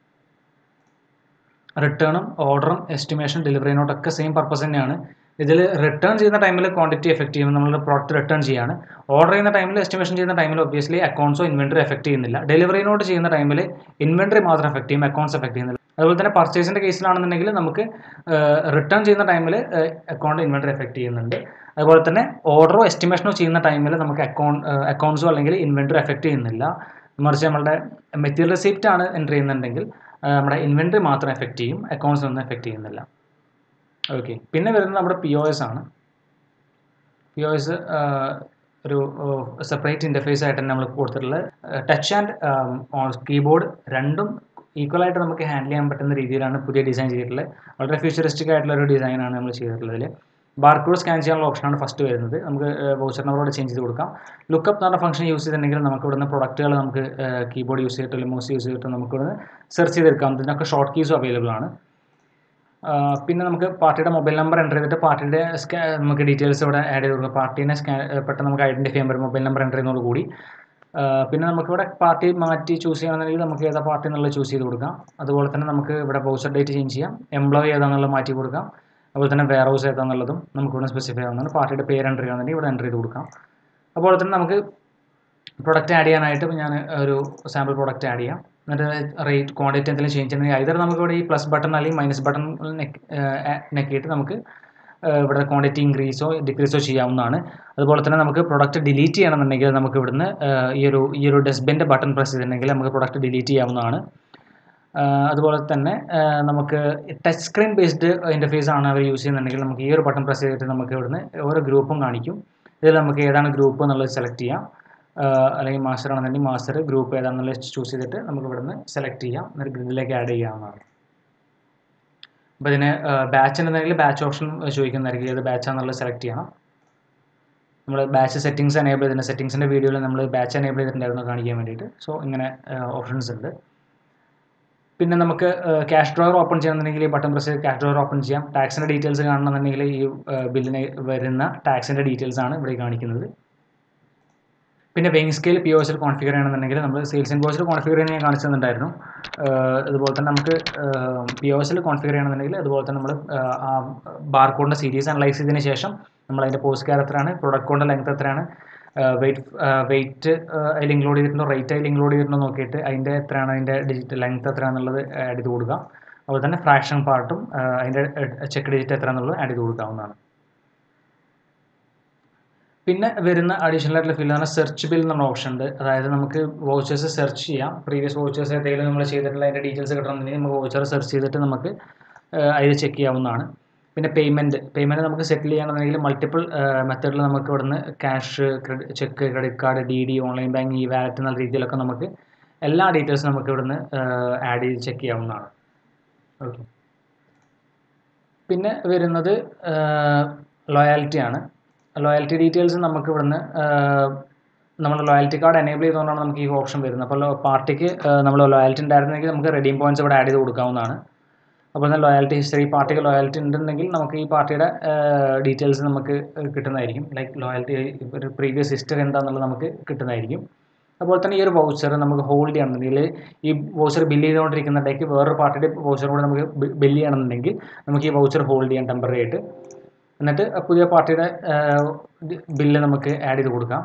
റിട്ടേണും ഓർഡറും എസ്റ്റിമേഷൻ ഡെലിവറി നോട്ടൊക്കെ സെയിം പർപ്പസ് തന്നെയാണ് ഇതിൽ റിട്ടേൺ ചെയ്യുന്ന ടൈമിൽ ക്വാണ്ടിറ്റി എഫക്ട് ചെയ്യുമ്പോൾ നമ്മൾ പ്രോഡക്റ്റ് റിട്ടേൺ ചെയ്യാണ് ഓർഡർ ചെയ്യുന്ന ടൈമിൽ എസ്റ്റിമേഷൻ ചെയ്യുന്ന ടൈമിൽ ഒബ്വിയസ്ലി അക്കൗണ്ട്സോ ഇൻവെൻറ്ററി എഫക്ട് ചെയ്യുന്നില്ല ഡെലിവറി നോട്ട് ചെയ്യുന്ന ടൈമിൽ ഇൻവെൻറ്ററി മാത്രം എഫക്ട് ചെയ്യും അക്കൗണ്ട്സ് എഫക്ട് ചെയ്യുന്നില്ല അതുപോലെ തന്നെ പർച്ചേസിൻ്റെ കേസിലാണെന്നുണ്ടെങ്കിൽ നമുക്ക് റിട്ടേൺ ചെയ്യുന്ന ടൈമിൽ അക്കൗണ്ട് ഇൻവെൻറ്ററി എഫക്ട് ചെയ്യുന്നുണ്ട് അതുപോലെ തന്നെ ഓർഡറോ എസ്റ്റിമേഷനോ ചെയ്യുന്ന ടൈമിൽ നമുക്ക് അക്കൗണ്ട് അക്കൗണ്ട്സോ അല്ലെങ്കിൽ ഇൻവെൻറ്ററി എഫക്ട് ചെയ്യുന്നില്ല മറിച്ച് നമ്മളുടെ മെറ്റീരിയൽ റെസിപ്റ്റ് ആണ് എൻ്റർ ചെയ്യുന്നുണ്ടെങ്കിൽ നമ്മുടെ ഇൻവെൻറ്ററി മാത്രം എഫക്ട് ചെയ്യും അക്കൗണ്ട്സ് ഒന്നും എഫക്ട് ചെയ്യുന്നില്ല ഓക്കെ പിന്നെ വരുന്നത് നമ്മുടെ പി ഒ എസ് ആണ് പി ഒ എസ് ഒരു സെപ്പറേറ്റ് ഇൻ്റർഫേസ് ആയിട്ട് തന്നെ നമ്മൾ കൊടുത്തിട്ടുള്ളത് ടച്ച് ആൻഡ് കീബോർഡ് രണ്ടും ഈക്വൽ ആയിട്ട് നമുക്ക് ഹാൻഡിൽ ചെയ്യാൻ പറ്റുന്ന രീതിയിലാണ് പുതിയ ഡിസൈൻ ചെയ്തിട്ടുള്ളത് വളരെ ഫ്യൂച്ചറിസ്റ്റിക് ആയിട്ടുള്ള ഒരു ഡിസൈനാണ് നമ്മൾ ചെയ്തിട്ടുള്ളതിൽ ബാർകോഡ് സ്കാൻ ചെയ്യാനുള്ള ഓപ്ഷനാണ് ഫസ്റ്റ് വരുന്നത് നമുക്ക് വൗച്ചർ നമ്പറോട് ചേഞ്ച് ചെയ്ത് കൊടുക്കാം ലുക്കപ്പ് എന്ന് പറഞ്ഞ ഫംഗ്ഷൻ യൂസ് ചെയ്തിട്ടുണ്ടെങ്കിൽ നമുക്ക് ഇവിടുന്ന് പ്രൊഡക്റ്റുകൾ നമുക്ക് കീബോർഡ് യൂസ് ചെയ്തിട്ട് അല്ലെങ്കിൽ മൗസ് യൂസ് ചെയ്തിട്ട് നമുക്ക് ഇവിടുന്ന് സെർച്ച് ചെയ്തെടുക്കാം ഇതിനൊക്കെ ഷോർട്ട് കീസും അവൈലബിൾ ആണ് പിന്നെ നമുക്ക് പാർട്ടിയുടെ മൊബൈൽ നമ്പർ എൻ്റർ ചെയ്തിട്ട് പാർട്ടിയുടെ സ്കാ നമുക്ക് ഡീറ്റെയിൽസ് ഇവിടെ ആഡ് ചെയ്ത് കൊടുക്കാം പാർട്ടീനെ സ്കാൻ പെട്ടെന്ന് നമുക്ക് ഐഡൻറ്റിഫൈ ചെയ്യാൻ പറ്റും മൊബൈൽ നമ്പർ എൻ്റർ ചെയ്യുന്നതോട് കൂടി പിന്നെ നമുക്കിവിടെ പാർട്ടി മാറ്റി ചൂസ് ചെയ്യണമെന്നുണ്ടെങ്കിൽ നമുക്ക് ഏതാ പാർട്ടി എന്നുള്ളത് ചൂസ് ചെയ്ത് കൊടുക്കാം അതുപോലെ തന്നെ നമുക്ക് ഇവിടെ വൗച്ചർ ഡേറ്റ് ചേഞ്ച് ചെയ്യാം എംപ്ലോയി ഏതാണെന്നുള്ളത് മാറ്റി കൊടുക്കാം അതുപോലെ തന്നെ വെയർ ഹൗസ് ഏതാണെന്നുള്ളതും നമുക്ക് ഇവിടെ സ്പെസിഫൈ ആവുന്നതാണ് പാർട്ടിയുടെ പേര് എൻ്റർ ചെയ്യുകയാണെന്നുണ്ടെങ്കിൽ ഇവിടെ എൻ്റർ ചെയ്ത് കൊടുക്കാം അതുപോലെ തന്നെ നമുക്ക് പ്രൊഡക്റ്റ് ആഡ് ചെയ്യാനായിട്ട് ഞാൻ ഒരു സാമ്പിൾ പ്രൊഡക്റ്റ് ആഡ് ചെയ്യാം എന്നിട്ട് റേറ്റ് ക്വാണ്ടിറ്റി എന്തെങ്കിലും ചേഞ്ച് ചെയ്യണമെങ്കിൽ ഐതർ നമുക്ക് ഇവിടെ ഈ പ്ലസ് ബട്ടൺ അല്ലെങ്കിൽ മൈനസ് ബട്ടൺ നെക്കിയിട്ട് നമുക്ക് ഇവിടെ ക്വാണ്ടിറ്റി ഇൻക്രീസോ ഡിക്രീസോ ചെയ്യാവുന്നതാണ് അതുപോലെ തന്നെ നമുക്ക് പ്രൊഡക്റ്റ് ഡിലീറ്റ് ചെയ്യണമെന്നുണ്ടെങ്കിൽ നമുക്ക് ഇവിടുന്ന് ഈ ഒരു ഈ ഒരു ഡസ്റ്റ്ബിൻ്റെ ബട്ടൺ പ്രസ് ചെയ്തിട്ടുണ്ടെങ്കിൽ നമുക്ക് പ്രൊഡക്റ്റ് ഡിലീറ്റ് ചെയ്യാവുന്നതാണ് അതുപോലെ തന്നെ നമുക്ക് ടച്ച് സ്ക്രീൻ ബേസ്ഡ് ഇൻ്റർഫേസ് ആണ് അവർ യൂസ് ചെയ്യുന്നുണ്ടെങ്കിൽ നമുക്ക് ഈ ഒരു ബട്ടൺ പ്രസ് ചെയ്തിട്ട് നമുക്ക് ഇവിടുന്ന് ഓരോ ഗ്രൂപ്പും കാണിക്കും ഇതിൽ നമുക്ക് ഏതാണ് ഗ്രൂപ്പ് എന്നുള്ളത് സെലക്ട് ചെയ്യാം അല്ലെങ്കിൽ മാസ്റ്റർ ആണെന്നുണ്ടെങ്കിൽ മാസ്റ്റർ ഗ്രൂപ്പ് ഏതാണെന്നുള്ളത് ചൂസ് ചെയ്തിട്ട് നമുക്ക് ഇവിടുന്ന് സെലക്ട് ചെയ്യാം എന്നിട്ട് ഗ്രിഡിലേക്ക് ആഡ് ചെയ്യാവുന്നതാണ് അപ്പോൾ ഇതിന് ബാച്ച് ഉണ്ടെന്നുണ്ടെങ്കിൽ ബാച്ച് ഓപ്ഷൻ ചോദിക്കുന്നതായിരിക്കും ഏത് ബാച്ചാണെന്നുള്ളത് സെലക്ട് ചെയ്യണം നമ്മൾ ബാച്ച് സെറ്റിങ്സ് എനേബിൾ ചെയ്തിട്ടുണ്ട് സെറ്റിങ്സിൻ്റെ വീഡിയോയിൽ നമ്മൾ ബാച്ച് എനേബിൾ ചെയ്തിട്ടുണ്ടായിരുന്നു കാണിക്കാൻ വേണ്ടിയിട്ട് സോ ഇങ്ങനെ ഓപ്ഷൻസ് ഉണ്ട് പിന്നെ നമുക്ക് ക്യാഷ് ഡ്രോവർ ഓപ്പൺ ചെയ്യണമെന്നുണ്ടെങ്കിൽ ഈ ബട്ടൺ പ്രസ് ചെയ്ത് ക്യാഷ് ഡ്രോവർ ഓപ്പൺ ചെയ്യാം ടാക്സിൻ്റെ ഡീറ്റെയിൽസ് കാണണമെന്നുണ്ടെങ്കിൽ ഈ ബില്ലിന് വരുന്ന ടാക്സിൻ്റെ ഡീറ്റെയിൽസ് ആണ് ഇവിടെ കാണിക്കുന്നത് പിന്നെ വെയിങ് സ്കെയിൽ പി ഒ എസിൽ കോൺഫിഗർ ചെയ്യണമെന്നുണ്ടെങ്കിൽ നമ്മൾ സെയിൽസ് ഇൻവോയ്സിൽ കോൺഫിഗർ ചെയ്യാൻ ഞാൻ കാണിച്ചു തന്നിട്ടുണ്ടായിരുന്നു അതുപോലെ തന്നെ നമുക്ക് പി ഒ എസിൽ കോൺഫിഗർ ചെയ്യണമെന്നുണ്ടെങ്കിൽ അതുപോലെ തന്നെ നമ്മൾ ആ ബാർകോഡിൻ്റെ സീരീസ് അനലൈസ് ചെയ്തതിന് ശേഷം നമ്മൾ അതിൻ്റെ പോസ്റ്റ് കെയർ എത്രയാണ് പ്രൊഡക്റ്റ് കോഡിൻ്റെ ലെങ്ത് എത്രയാണ് വെയിറ്റ് വെയിറ്റ് അതിൽ ഇൻക്ലൂഡ് ചെയ്തിട്ടുണ്ടോ റേറ്റ് അതിൽ ഇൻക്ലൂഡ് ചെയ്തിട്ടുണ്ടോ നോക്കിയിട്ട് അതിൻ്റെ എത്രയാണ് അതിൻ്റെ ഡിജിറ്റ് ലെങ്ത് എത്രയാണെന്നുള്ളത് ആഡ് ചെയ്ത് കൊടുക്കുക അതുപോലെ തന്നെ ഫ്രാക്ഷൻ പാർട്ടും അതിൻ്റെ ചെക്ക് ഡിജിറ്റ് എത്രയാണെന്നുള്ളത് ആഡ് ചെയ്ത് കൊടുക്കാവുന്നതാണ് പിന്നെ വരുന്ന അഡീഷണൽ ആയിട്ടുള്ള ഫീൽഡ് ആണ് സെർച്ച് ബിൽ എന്നുള്ള ഓപ്ഷൻ ഉണ്ട് അതായത് നമുക്ക് വോച്ചേഴ്സ് സെർച്ച് ചെയ്യാം പ്രീവിയസ് വോച്ചേഴ്സ് ഏതെങ്കിലും നമ്മൾ ചെയ്തിട്ടുള്ള അതിൻ്റെ ഡീറ്റെയിൽസ് കിട്ടണമെന്നുണ്ടെങ്കിൽ നമുക്ക് വോച്ചർ സെർച്ച് ചെയ്തിട്ട് നമുക്ക് അതിൽ ചെക്ക് ചെയ്യാവുന്നതാണ് പിന്നെ പേയ്മെൻറ്റ് പേയ്മെൻറ്റ് നമുക്ക് സെറ്റിൽ ചെയ്യണമെന്നുണ്ടെങ്കിൽ മൾട്ടിപ്പിൾ മെത്തേഡിൽ നമുക്ക് ഇവിടുന്ന് cash cheque credit card D D online bank e wallet എന്നുള്ള രീതിയിലൊക്കെ നമുക്ക് എല്ലാ ഡീറ്റെയിൽസും നമുക്ക് ഇവിടുന്ന് ആഡ് ചെയ്ത് ചെക്ക് ചെയ്യാവുന്നതാണ് ഓക്കെ പിന്നെ വരുന്നത് ലോയാലിറ്റി ആണ് ലോയാലിറ്റി ഡീറ്റെയിൽസ് നമുക്ക് ഇവിടുന്ന് നമ്മൾ ലോയൽറ്റി കാർഡ് എനേബിൾ ചെയ്തുകൊണ്ടാണ് നമുക്ക് ഈ ഓപ്ഷൻ വരുന്നത് അപ്പോൾ പാർട്ടിക്ക് നമ്മൾ ലോയൽറ്റി ഉണ്ടായിരുന്നെങ്കിൽ നമുക്ക് റെഡീം പോയിന്റ്സ് ഇവിടെ ആഡ് ചെയ്ത് കൊടുക്കാവുന്നതാണ് അപ്പോൾ തന്നെ ലോയൽറ്റി ഹിസ്റ്ററി പാർട്ടിക്ക് ലോയൽറ്റി ഉണ്ടെങ്കിൽ നമുക്ക് ഈ പാർട്ടിയുടെ ഡീറ്റെയിൽസ് നമുക്ക് കിട്ടുന്നതായിരിക്കും ലൈക്ക് ലോയൽറ്റി ഒരു പ്രീവിയസ് ഹിസ്റ്ററി എന്താണെന്നുള്ളത് നമുക്ക് കിട്ടുന്നതായിരിക്കും അതുപോലെ തന്നെ ഈ ഒരു വൗച്ചർ നമുക്ക് ഹോൾഡ് ചെയ്യണമെന്നുണ്ടെങ്കിൽ ഈ വൗച്ചർ ബില്ല് ചെയ്തുകൊണ്ടിരിക്കുന്നുണ്ടെങ്കിൽ വേറൊരു പാർട്ടിയുടെ വൗച്ചർ കൂടെ നമുക്ക് ബില്ല് ചെയ്യണമെന്നുണ്ടെങ്കിൽ നമുക്ക് ഈ വൗച്ചർ ഹോൾഡ് ചെയ്യാം ടെമ്പററി ആയിട്ട് എന്നിട്ട് പുതിയ പാർട്ടിയുടെ ബില്ല് നമുക്ക് ആഡ് ചെയ്ത് കൊടുക്കാം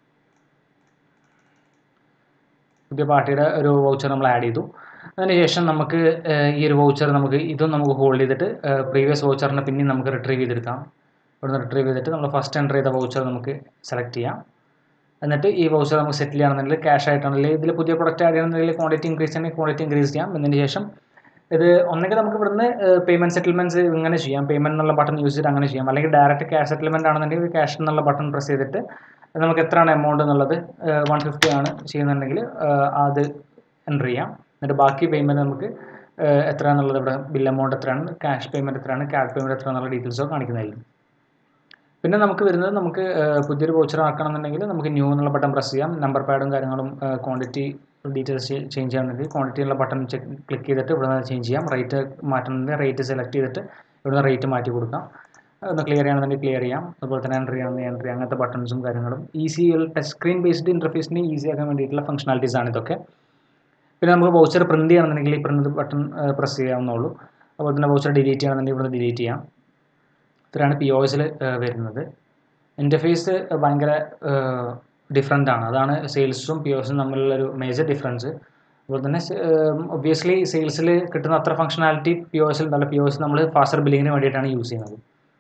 പുതിയ പാർട്ടിയുടെ ഒരു വൗച്ചർ നമ്മൾ ആഡ് ചെയ്തു അതിനുശേഷം നമുക്ക് ഈ ഒരു വൗച്ചർ നമുക്ക് ഇതും നമുക്ക് ഹോൾഡ് ചെയ്തിട്ട് പ്രീവിയസ് വൗച്ചറിനെ പിന്നെയും നമുക്ക് റിട്രീവ് ചെയ്തെടുക്കാം ഇവിടുന്ന് റിട്രീവ് ചെയ്തിട്ട് നമ്മൾ ഫസ്റ്റ് എൻ്റർ ചെയ്ത വൗച്ചർ നമുക്ക് സെലക്ട് ചെയ്യാം എന്നിട്ട് ഈ വൗച്ചർ നമുക്ക് സെറ്റിൽ ചെയ്യണമെന്നുണ്ടെങ്കിൽ ക്യാഷ് ആയിട്ടാണെങ്കിൽ ഇതിൽ പുതിയ പ്രൊഡക്റ്റ് ആഡ് ചെയ്യണമെന്നുണ്ടെങ്കിൽ ക്വാണ്ടിറ്റി ഇൻക്രീസ് ചെയ്യണമെങ്കിൽ ക്വാണ്ടിറ്റി ഇൻക്രീസ് ചെയ്യാം എന്നതിന് ശേഷം ഇത് ഒന്നെങ്കിൽ നമുക്ക് ഇവിടുന്ന് പേയ്മെൻറ്റ് സെറ്റിൽമെൻറ്റ്സ് ഇങ്ങനെ ചെയ്യാം പേയ്മെൻറ്റ് എന്നുള്ള ബട്ടൺ യൂസ് ചെയ്തിട്ട് അങ്ങനെ ചെയ്യാം അല്ലെങ്കിൽ ഡയറക്റ്റ് ക്യാഷ് സെറ്റിൽമെൻറ്റ് ആണെന്നുണ്ടെങ്കിൽ ക്യാഷ് എന്നുള്ള ബട്ടൺ പ്രസ് ചെയ്തിട്ട് നമുക്ക് എത്രയാണ് എമൗണ്ട് എന്നുള്ളത് വൺ ഫിഫ്റ്റി ആണ് ചെയ്യുന്നുണ്ടെങ്കിൽ അത് എൻ്റർ ചെയ്യാം എന്നിട്ട് ബാക്കി പേയ്മെൻറ്റ് നമുക്ക് എത്രയാണെന്നുള്ളത് ഇവിടെ ബിൽ എമൗണ്ട് എത്രയാണ് ക്യാഷ് പേയ്മെൻറ്റ് എത്രയാണ് ക്യാഷ് പേയ്മെൻറ്റ് എത്രയാണെന്നുള്ള ഡീറ്റെയിൽസോ കാണിക്കുന്നതായിരിക്കും പിന്നെ നമുക്ക് വരുന്നത് നമുക്ക് പുതിയൊരു വോച്ചർ ആക്കണമെന്നുണ്ടെങ്കിൽ നമുക്ക് ന്യൂ എന്നുള്ള ബട്ടൺ പ്രസ് ചെയ്യാം നമ്പർ പാഡും കാര്യങ്ങളും ക്വാണ്ടിറ്റി ഡീറ്റെയിൽസ് ചേഞ്ച് ചെയ്യണമെങ്കിൽ ക്വാണ്ടിറ്റി എന്നുള്ള ബട്ടൺ ക്ലിക്ക് ചെയ്തിട്ട് ഇവിടെ നിന്ന് ചേഞ്ച് ചെയ്യാം റേറ്റ് മാറ്റണമെങ്കിൽ റേറ്റ് സെലക്ട് ചെയ്തിട്ട് ഇവിടുന്ന് റേറ്റ് മാറ്റി കൊടുക്കാം ഒന്ന് ക്ലിയർ ചെയ്യണമെന്നുണ്ടെങ്കിൽ ക്ലിയർ ചെയ്യാം അതുപോലെ തന്നെ എൻട്രി ചെയ്യണമെങ്കിൽ എൻട്രി അങ്ങനത്തെ ബട്ടൺസും കാര്യങ്ങളും ഈസി ടച്ച് സ്ക്രീൻ ബേസ്ഡ് ഇൻ്റർഫേസിന് ഈസി ആക്കാൻ വേണ്ടിയിട്ടുള്ള ഫംഗ്ഷനാലിറ്റീസ് ആണ് ഇതൊക്കെ പിന്നെ നമുക്ക് വൗച്ചർ പ്രിൻറ്റ് ചെയ്യണമെന്നുണ്ടെങ്കിൽ ഈ പ്രിൻറ്റ് ബട്ടൺ പ്രസ് ചെയ്യാവുന്നുള്ളൂ അതുപോലെ തന്നെ വൗച്ചർ ഡിലീറ്റ് ചെയ്യണമെന്നുണ്ടെങ്കിൽ ഇവിടെ ഡിലീറ്റ് ചെയ്യാം ഇത്രയാണ് പി ഒ എസിൽ വരുന്നത് ഇൻ്റർഫേസ് ഭയങ്കര ഡിഫറെൻ്റ് ആണ് അതാണ് സെയിൽസും പി ഒ എസും തമ്മിലുള്ള ഒരു മേജർ ഡിഫറൻസ് അതുപോലെ തന്നെ ഒബ്വിയസ്ലി സെയിൽസിൽ കിട്ടുന്ന അത്ര ഫംഗ്ഷനാലിറ്റി പി ഒ എസിൽ ഉണ്ടല്ല പി ഒ എസ് നമ്മൾ ഫാസ്റ്റർ ബില്ലിങ്ങിന് വേണ്ടിയിട്ടാണ് യൂസ് ചെയ്യുന്നത്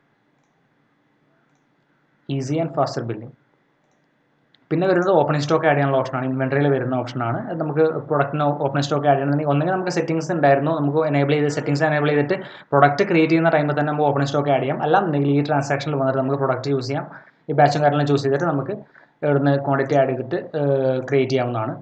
ഈസി ആൻഡ് ഫാസ്റ്റർ ബില്ലിംഗ് പിന്നെ വരുന്നത് ഓപ്പണിംഗ് സ്റ്റോക്ക് ആഡ് ചെയ്യാനുള്ള ഓപ്ഷനാണ് ഇൻവെൻട്രിയിൽ വരുന്ന ഓപ്ഷനാണ് നമുക്ക് പ്രൊഡക്റ്റിന് ഓപ്പണിംഗ് സ്റ്റോക്ക് ആഡ് ചെയ്യണമെങ്കിൽ ഒന്നെങ്കിൽ നമുക്ക് സെറ്റിംഗ്സ് ഉണ്ടായിരുന്നു നമുക്ക് എനേബിൾ ചെയ്ത് സെറ്റിംഗ്സ് എനേബിൾ ചെയ്തിട്ട് പ്രൊഡക്റ്റ് ക്രിയേറ്റ് ചെയ്യുന്ന ടൈമിൽ തന്നെ നമുക്ക് ഓപ്പണിംഗ് സ്റ്റോക്ക് ആഡ് ചെയ്യാം അല്ലാന്നുണ്ടെങ്കിൽ ഈ ട്രാൻസാക്ഷനിൽ വന്നിട്ട് നമുക്ക് പ്രൊഡക്റ്റ് യൂസ് ചെയ്യാം ഈ ബാച്ചും കാര്യങ്ങളും ചൂസ് ചെയ്തിട്ട് നമുക്ക് ഇവിടുന്ന് ക്വാണ്ടിറ്റി ആഡ് ചെയ്തിട്ട് ക്രിയേറ്റ് ചെയ്യാവുന്നതാണ്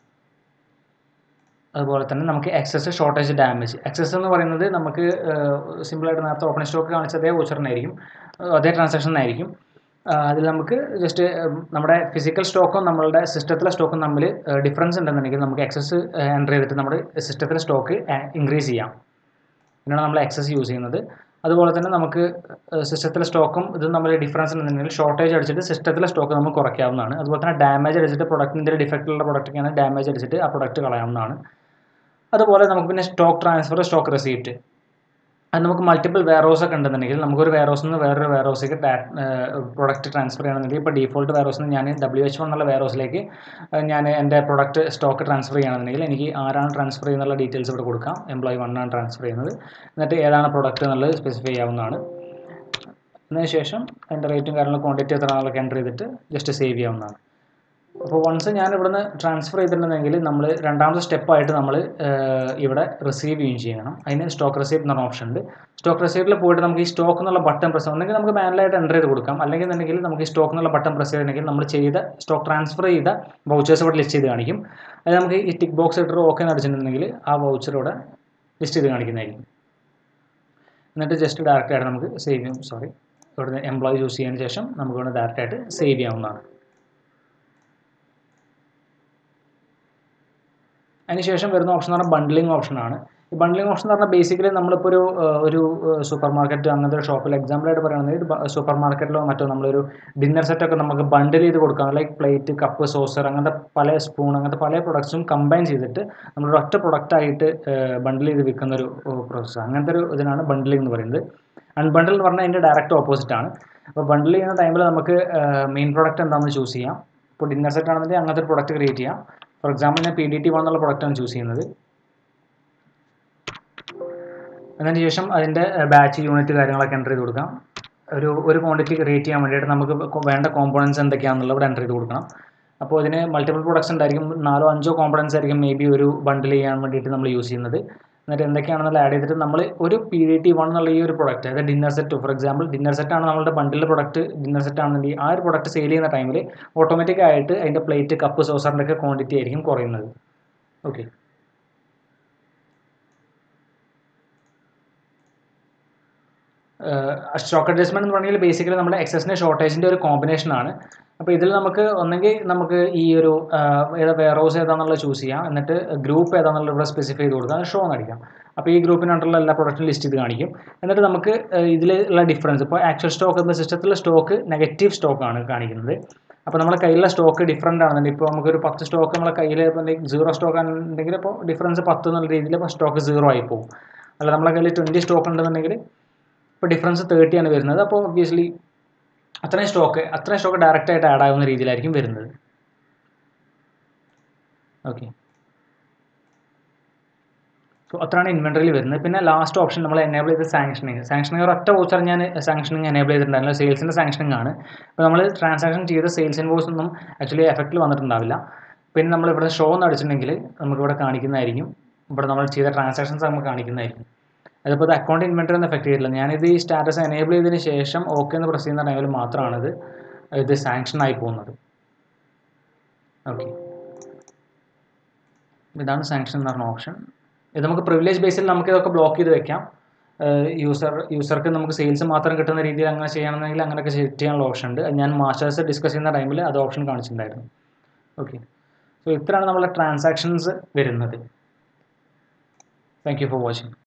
അതുപോലെ തന്നെ നമുക്ക് എക്സസ് ഷോർട്ടേജ് ഡാമേജ് എക്സസ് എന്ന് പറയുന്നത് നമുക്ക് സിമ്പിളായിട്ട് നേരത്തെ ഓപ്പണിംഗ് സ്റ്റോക്ക് കാണിച്ച അതേ വോച്ചറിനായിരിക്കും അതേ ട്രാൻസാക്ഷനായിരിക്കും അതിൽ നമുക്ക് ജസ്റ്റ് നമ്മുടെ ഫിസിക്കൽ സ്റ്റോക്കും നമ്മളുടെ സിസ്റ്റത്തിലെ സ്റ്റോക്കും തമ്മിൽ ഡിഫറൻസ് ഉണ്ടെന്നുണ്ടെങ്കിൽ നമുക്ക് എക്സസ് എൻ്റർ ചെയ്തിട്ട് നമ്മുടെ സിസ്റ്റത്തിലെ സ്റ്റോക്ക് ഇൻക്രീസ് ചെയ്യാം പിന്നെയാണ് നമ്മൾ എക്സസ് യൂസ് ചെയ്യുന്നത് അതുപോലെ തന്നെ നമുക്ക് സിസ്റ്റത്തിലെ സ്റ്റോക്കും ഇതും തമ്മിൽ ഡിഫറൻസ് ഉണ്ടെന്നുണ്ടെങ്കിൽ ഷോർട്ടേജ് അടിച്ചിട്ട് സിസ്റ്റത്തിലെ സ്റ്റോക്ക് നമുക്ക് കുറയ്ക്കാവുന്നതാണ് അതുപോലെ തന്നെ ഡാമേജ് അടിച്ചിട്ട് പ്രൊഡക്റ്റിൻ്റെ ഡിഫക്റ്റുള്ള പ്രൊഡക്റ്റൊക്കെയാണ് ഡാമേജ് അടിച്ചിട്ട് ആ പ്രൊഡക്റ്റ് കളയാവുന്നതാണ് അതുപോലെ നമുക്ക് പിന്നെ സ്റ്റോക്ക് ട്രാൻസ്ഫർ സ്റ്റോക്ക് റെസീപ്റ്റ് അത് നമുക്ക് മൾട്ടിപ്പിൾ വെയർഹൗസ് ഒക്കെ ഉണ്ടെന്നുണ്ടെങ്കിൽ നമുക്കൊരു വെയർഹൗസിൽ നിന്ന് വേറൊരു വെയർഹൗസിലേക്ക് പ്രൊഡക്റ്റ് ട്രാൻസ്ഫർ ചെയ്യണമെന്നുണ്ടെങ്കിൽ ഇപ്പോൾ ഡീഫോൾട്ട് വെയർഹൗസിൽ നിന്ന് ഞാൻ ഡബ്ല്യു എച്ച് വൺ എന്നുള്ള വെയർഹൗസിലേക്ക് ഞാൻ എൻ്റെ പ്രൊഡക്റ്റ് സ്റ്റോക്ക് ട്രാൻസ്ഫർ ചെയ്യണമെന്നുണ്ടെങ്കിൽ എനിക്ക് ആരാണ് ട്രാൻസ്ഫർ ചെയ്യുന്നുള്ള ഡീറ്റെയിൽസ് ഇവിടെ കൊടുക്കാം എംപ്ലോയി വൺ ആണ് ട്രാൻസ്ഫർ ചെയ്യുന്നത് എന്നിട്ട് ഏതാണ് പ്രൊഡക്റ്റ് എന്നുള്ളത് സ്പെസിഫൈ ചെയ്യാവുന്നതാണ് അതിനുശേഷം എൻ്റെ റേറ്റും കാര്യങ്ങളും ക്വാണ്ടിറ്റി എത്ര ആളൊക്കെ എൻ്റർ ചെയ്തിട്ട് ജസ്റ്റ് സേവ് ചെയ്യാവുന്നതാണ് അപ്പോൾ വൺസ് ഞാൻ ഇവിടുന്ന് ട്രാൻസ്ഫർ ചെയ്തിട്ടുണ്ടെങ്കിൽ നമ്മൾ രണ്ടാമത്തെ സ്റ്റെപ്പായിട്ട് നമ്മൾ ഇവിടെ റിസീവ് ചെയ്യുകയും ചെയ്യണം അതിന് സ്റ്റോക്ക് റെസീപ്റ്റ് എന്ന് പറഞ്ഞ ഓപ്ഷൻ ഉണ്ട് സ്റ്റോക്ക് റെസീപ്റ്റിൽ പോയിട്ട് നമുക്ക് ഈ സ്റ്റോക്ക് എന്നുള്ള ബട്ടൺ പ്രസ് ഒന്നെങ്കിൽ നമുക്ക് മാനുവലായിട്ട് എൻ്റർ ചെയ്ത് കൊടുക്കാം അല്ലെങ്കിൽ എന്നുണ്ടെങ്കിൽ നമുക്ക് ഈ സ്റ്റോക്ക് എന്നുള്ള ബട്ടൺ പ്രസ് ചെയ്തിട്ടുണ്ടെങ്കിൽ നമ്മൾ ചെയ്ത സ്റ്റോക്ക് ട്രാൻസ്ഫർ ചെയ്ത വൗച്ചേഴ്സ് ഇവിടെ ലിസ്റ്റ് ചെയ്ത് കാണിക്കും അത് നമുക്ക് ഈ ടിക്ക് ബോക്സ് ഇട്ട് ഓക്കെ എന്ന് അടിച്ചിട്ടുണ്ടെങ്കിൽ ആ വൗച്ചർ ഇവിടെ ലിസ്റ്റ് ചെയ്ത് കാണിക്കുന്നതായിരിക്കും എന്നിട്ട് ജസ്റ്റ് ഡയറക്റ്റായിട്ട് നമുക്ക് സേവ് ചെയ്യും സോറി ഇവിടുന്ന് എംപ്ലോയി ചൂസ് ചെയ്തതിന് ശേഷം നമുക്ക് ഇവിടെ ഡയറക്റ്റായിട്ട് സേവ് ചെയ്യാവുന്നതാണ് അതിനുശേഷം വരുന്ന ഓപ്ഷൻ എന്ന് പറഞ്ഞാൽ ബണ്ടിലിംഗ് ഓപ്ഷനാണ് ഈ ബണ്ടിലിംഗ് ഓപ്ഷൻ എന്ന് പറഞ്ഞാൽ ബേസിക്കലി നമ്മളിപ്പോൾ ഒരു ഒരു സൂപ്പർ മാർക്കറ്റ് അങ്ങനത്തെ ഒരു ഷോപ്പിൽ എക്സാമ്പിളായിട്ട് പറയുകയാണെങ്കിൽ സൂപ്പർ മാർക്കറ്റിലോ മറ്റോ നമ്മളൊരു ഡിന്നർ സെറ്റൊക്കെ നമുക്ക് ബണ്ടിൽ ചെയ്ത് കൊടുക്കാം ലൈക്ക് പ്ലേറ്റ് കപ്പ് സോസർ അങ്ങനത്തെ പല സ്പൂൺ അങ്ങനത്തെ പല പ്രൊഡക്ട്സും കമ്പൈൻ ചെയ്തിട്ട് നമ്മൾ ഒറ്റ പ്രൊഡക്റ്റായിട്ട് ബണ്ടിൽ ചെയ്ത് വിൽക്കുന്ന ഒരു പ്രോസസ്സ് അങ്ങനത്തെ ഒരു ഇതിനാണ് ബണ്ടിലിംഗ് എന്ന് പറയുന്നത് അൺബണ്ടിൽ എന്ന് പറഞ്ഞാൽ അതിൻ്റെ ഡയറക്റ്റ് ഓപ്പോസിറ്റ് ആണ് അപ്പോൾ ബണ്ടിൽ ചെയ്യുന്ന ടൈമിൽ നമുക്ക് മെയിൻ പ്രൊഡക്റ്റ് എന്താണെന്ന് ചൂസ് ചെയ്യാം ഇപ്പോൾ ഡിന്നർ സെറ്റ് ആണെന്നുണ്ടെങ്കിൽ അങ്ങനത്തെ ഒരു പ്രൊഡക്റ്റ് ക്രിയേറ്റ് ചെയ്യാം ഫോർ എക്സാമ്പിൾ ഞാൻ പി ഡി ടി വൺ എന്നുള്ള പ്രൊഡക്റ്റാണ് ചൂസ് ചെയ്യുന്നത് അതിന് ശേഷം അതിൻ്റെ ബാച്ച് യൂണിറ്റ് കാര്യങ്ങളൊക്കെ എൻ്റർ ചെയ്ത് കൊടുക്കാം ഒരു ഒരു ക്വാണ്ടിറ്റി ക്രിയേറ്റ് ചെയ്യാൻ വേണ്ടിയിട്ട് നമുക്ക് വേണ്ട കോമ്പോണൻസ് എന്തൊക്കെയാണെന്നുള്ളത് ഇവിടെ എൻ്റർ ചെയ്ത് കൊടുക്കണം അപ്പോൾ ഇതിന് മൾട്ടിപ്പിൾ പ്രൊഡക്ട്സ് ഉണ്ടായിരിക്കും നാലോ അഞ്ചോ കോമ്പോണൻസ് ആയിരിക്കും മേ ബി ഒരു ബണ്ടിൽ ചെയ്യാൻ വേണ്ടിയിട്ട് നമ്മൾ യൂസ് ചെയ്യുന്നത് എന്നിട്ട് എന്തൊക്കെയാണെന്നുള്ള ആഡ് ചെയ്തിട്ട് നമ്മൾ ഒരു പി ഡി ടി വൺ എന്നുള്ള ഈ ഒരു പ്രൊഡക്റ്റ് അതായത് dinner set for example dinner set ആണ് നമ്മുടെ ബണ്ടിലെ പ്രൊഡക്റ്റ് ഡിന്നർ സെറ്റ് ആണെന്നുണ്ടെങ്കിൽ ആ ഒരു പ്രൊഡക്റ്റ് സെയിൽ ചെയ്യുന്ന ടൈമിൽ ഓട്ടോമാറ്റിക് ആയിട്ട് അതിൻ്റെ പ്ലേറ്റ് കപ്പ് സോസറിൻ്റെ ഒക്കെ ക്വാണ്ടിറ്റി ആയിരിക്കും കുറയുന്നത് ഓക്കെ സ്റ്റോക്ക് അഡ്ജസ്റ്റ്മെന്റ് എന്ന് പറഞ്ഞാൽ ബേസിക്കലി നമ്മുടെ എക്സസിൻ്റെ ഷോർട്ടേജിൻ്റെ ഒരു കോമ്പിനേഷനാണ് അപ്പോൾ ഇതിൽ നമുക്ക് ഒന്നെങ്കിൽ നമുക്ക് ഈ ഒരു ഏതാ വെയർ ഹൗസ് ഏതാണെന്നുള്ളത് ചൂസ് ചെയ്യാം എന്നിട്ട് ഗ്രൂപ്പ് ഏതാണെന്നുള്ളത് ഇവിടെ സ്പെസിഫൈ ചെയ്ത് കൊടുത്താൽ ഷോ അടിക്കാം അപ്പോൾ ഈ ഗ്രൂപ്പിനുള്ള എല്ലാ പ്രൊഡക്റ്റും ലിസ്റ്റ് ചെയ്ത് കാണിക്കും എന്നിട്ട് നമുക്ക് ഇതിലുള്ള ഡിഫറൻസ് ഇപ്പോൾ ആക്ച്വൽ സ്റ്റോക്ക് എന്ന സിസ്റ്റത്തിലെ സ്റ്റോക്ക് നെഗറ്റീവ് സ്റ്റോക്കാണ് കാണിക്കുന്നത് അപ്പോൾ നമ്മുടെ കയ്യിലുള്ള സ്റ്റോക്ക് ഡിഫറൻ്റ് ആണെന്നുണ്ടെങ്കിൽ ഇപ്പോൾ നമുക്കൊരു പത്ത് സ്റ്റോക്ക് നമ്മുടെ കയ്യിൽ സീറോ സ്റ്റോക്ക് ആണെന്നുണ്ടെങ്കിൽ ഇപ്പോൾ ഡിഫറൻസ് പത്ത് എന്നുള്ള രീതിയിൽ ഇപ്പോൾ സ്റ്റോക്ക് സീറോ ആയി പോകും അല്ല നമ്മുടെ കയ്യിൽ ട്വൻറ്റി സ്റ്റോക്ക് ഉണ്ടെന്നുണ്ടെങ്കിൽ ഇപ്പോൾ ഡിഫറൻസ് തേർട്ടി ആണ് വരുന്നത് അപ്പോൾ ഒബ്വിയസ്ലി അത്രയും സ്റ്റോക്ക് അത്രയും സ്റ്റോക്ക് ഡയറക്റ്റ് ആയിട്ട് ആഡ് ആവുന്ന രീതിയിലായിരിക്കും വരുന്നത് ഓക്കെ സോ അത്രയാണ് ഇൻവെൻറ്ററിയിൽ വരുന്നത് പിന്നെ ലാസ്റ്റ് ഓപ്ഷൻ നമ്മൾ എനേബിൾ ചെയ്ത സാങ്ഷനിങ് സാങ്ഷനിങ് ഒരൊറ്റ വോച്ചർ ഞാൻ സാങ്ഷനിങ് എനേബിൾ ചെയ്തിട്ടുണ്ടായിരുന്നു സെയിൽസിൻ്റെ സാങ്ഷനിങ് ആണ് ഇപ്പോൾ നമ്മൾ ട്രാൻസാക്ഷൻ ചെയ്ത സെയിൽസ് ഇൻവോയ്സ് ഒന്നും ആക്ച്വലി എഫക്റ്റിൽ വന്നിട്ടുണ്ടാവില്ല പിന്നെ നമ്മൾ ഇവിടെ ഷോ എന്ന് അടിച്ചിട്ടുണ്ടെങ്കിൽ നമുക്കിവിടെ കാണിക്കുന്നതായിരിക്കും ഇവിടെ നമ്മൾ ചെയ്ത ട്രാൻസാക്ഷൻസ് നമുക്ക് കാണിക്കുന്നതായിരിക്കും അതിപ്പോൾ ഇത് അക്കൗണ്ട് ഇൻവെൻറ്ററി ഒന്നും എഫക്ട് ചെയ്തില്ല ഞാനിത് ഈ സ്റ്റാറ്റസ് എനേബിൾ ചെയ്തതിന് ശേഷം ഓക്കെ എന്ന് പ്രസ് ചെയ്യുന്ന ടൈമിൽ മാത്രമാണിത് ഇത് സാങ്ഷൻ ആയി പോകുന്നത് ഓക്കെ ഇതാണ് സാങ്ഷൻ എന്ന് പറഞ്ഞ ഓപ്ഷൻ ഇത് നമുക്ക് പ്രിവിലേജ് ബേസിൽ നമുക്ക് ഇതൊക്കെ ബ്ലോക്ക് ചെയ്ത് വെക്കാം യൂസർ യൂസർക്ക് നമുക്ക് സെയിൽസ് മാത്രം കിട്ടുന്ന രീതിയിൽ അങ്ങനെ ചെയ്യണമെന്നെങ്കിൽ അങ്ങനെയൊക്കെ സെറ്റ് ചെയ്യാനുള്ള ഓപ്ഷൻ ഉണ്ട് ഞാൻ മാസ്റ്റേഴ്സ് ഡിസ്കസ് ചെയ്യുന്ന ടൈമിൽ അത് ഓപ്ഷൻ കാണിച്ചിട്ടുണ്ടായിരുന്നു ഓക്കെ സോ ഇത്രയാണ് നമ്മളെ ട്രാൻസാക്ഷൻസ് വരുന്നത് താങ്ക് യു ഫോർ വാച്ചിങ്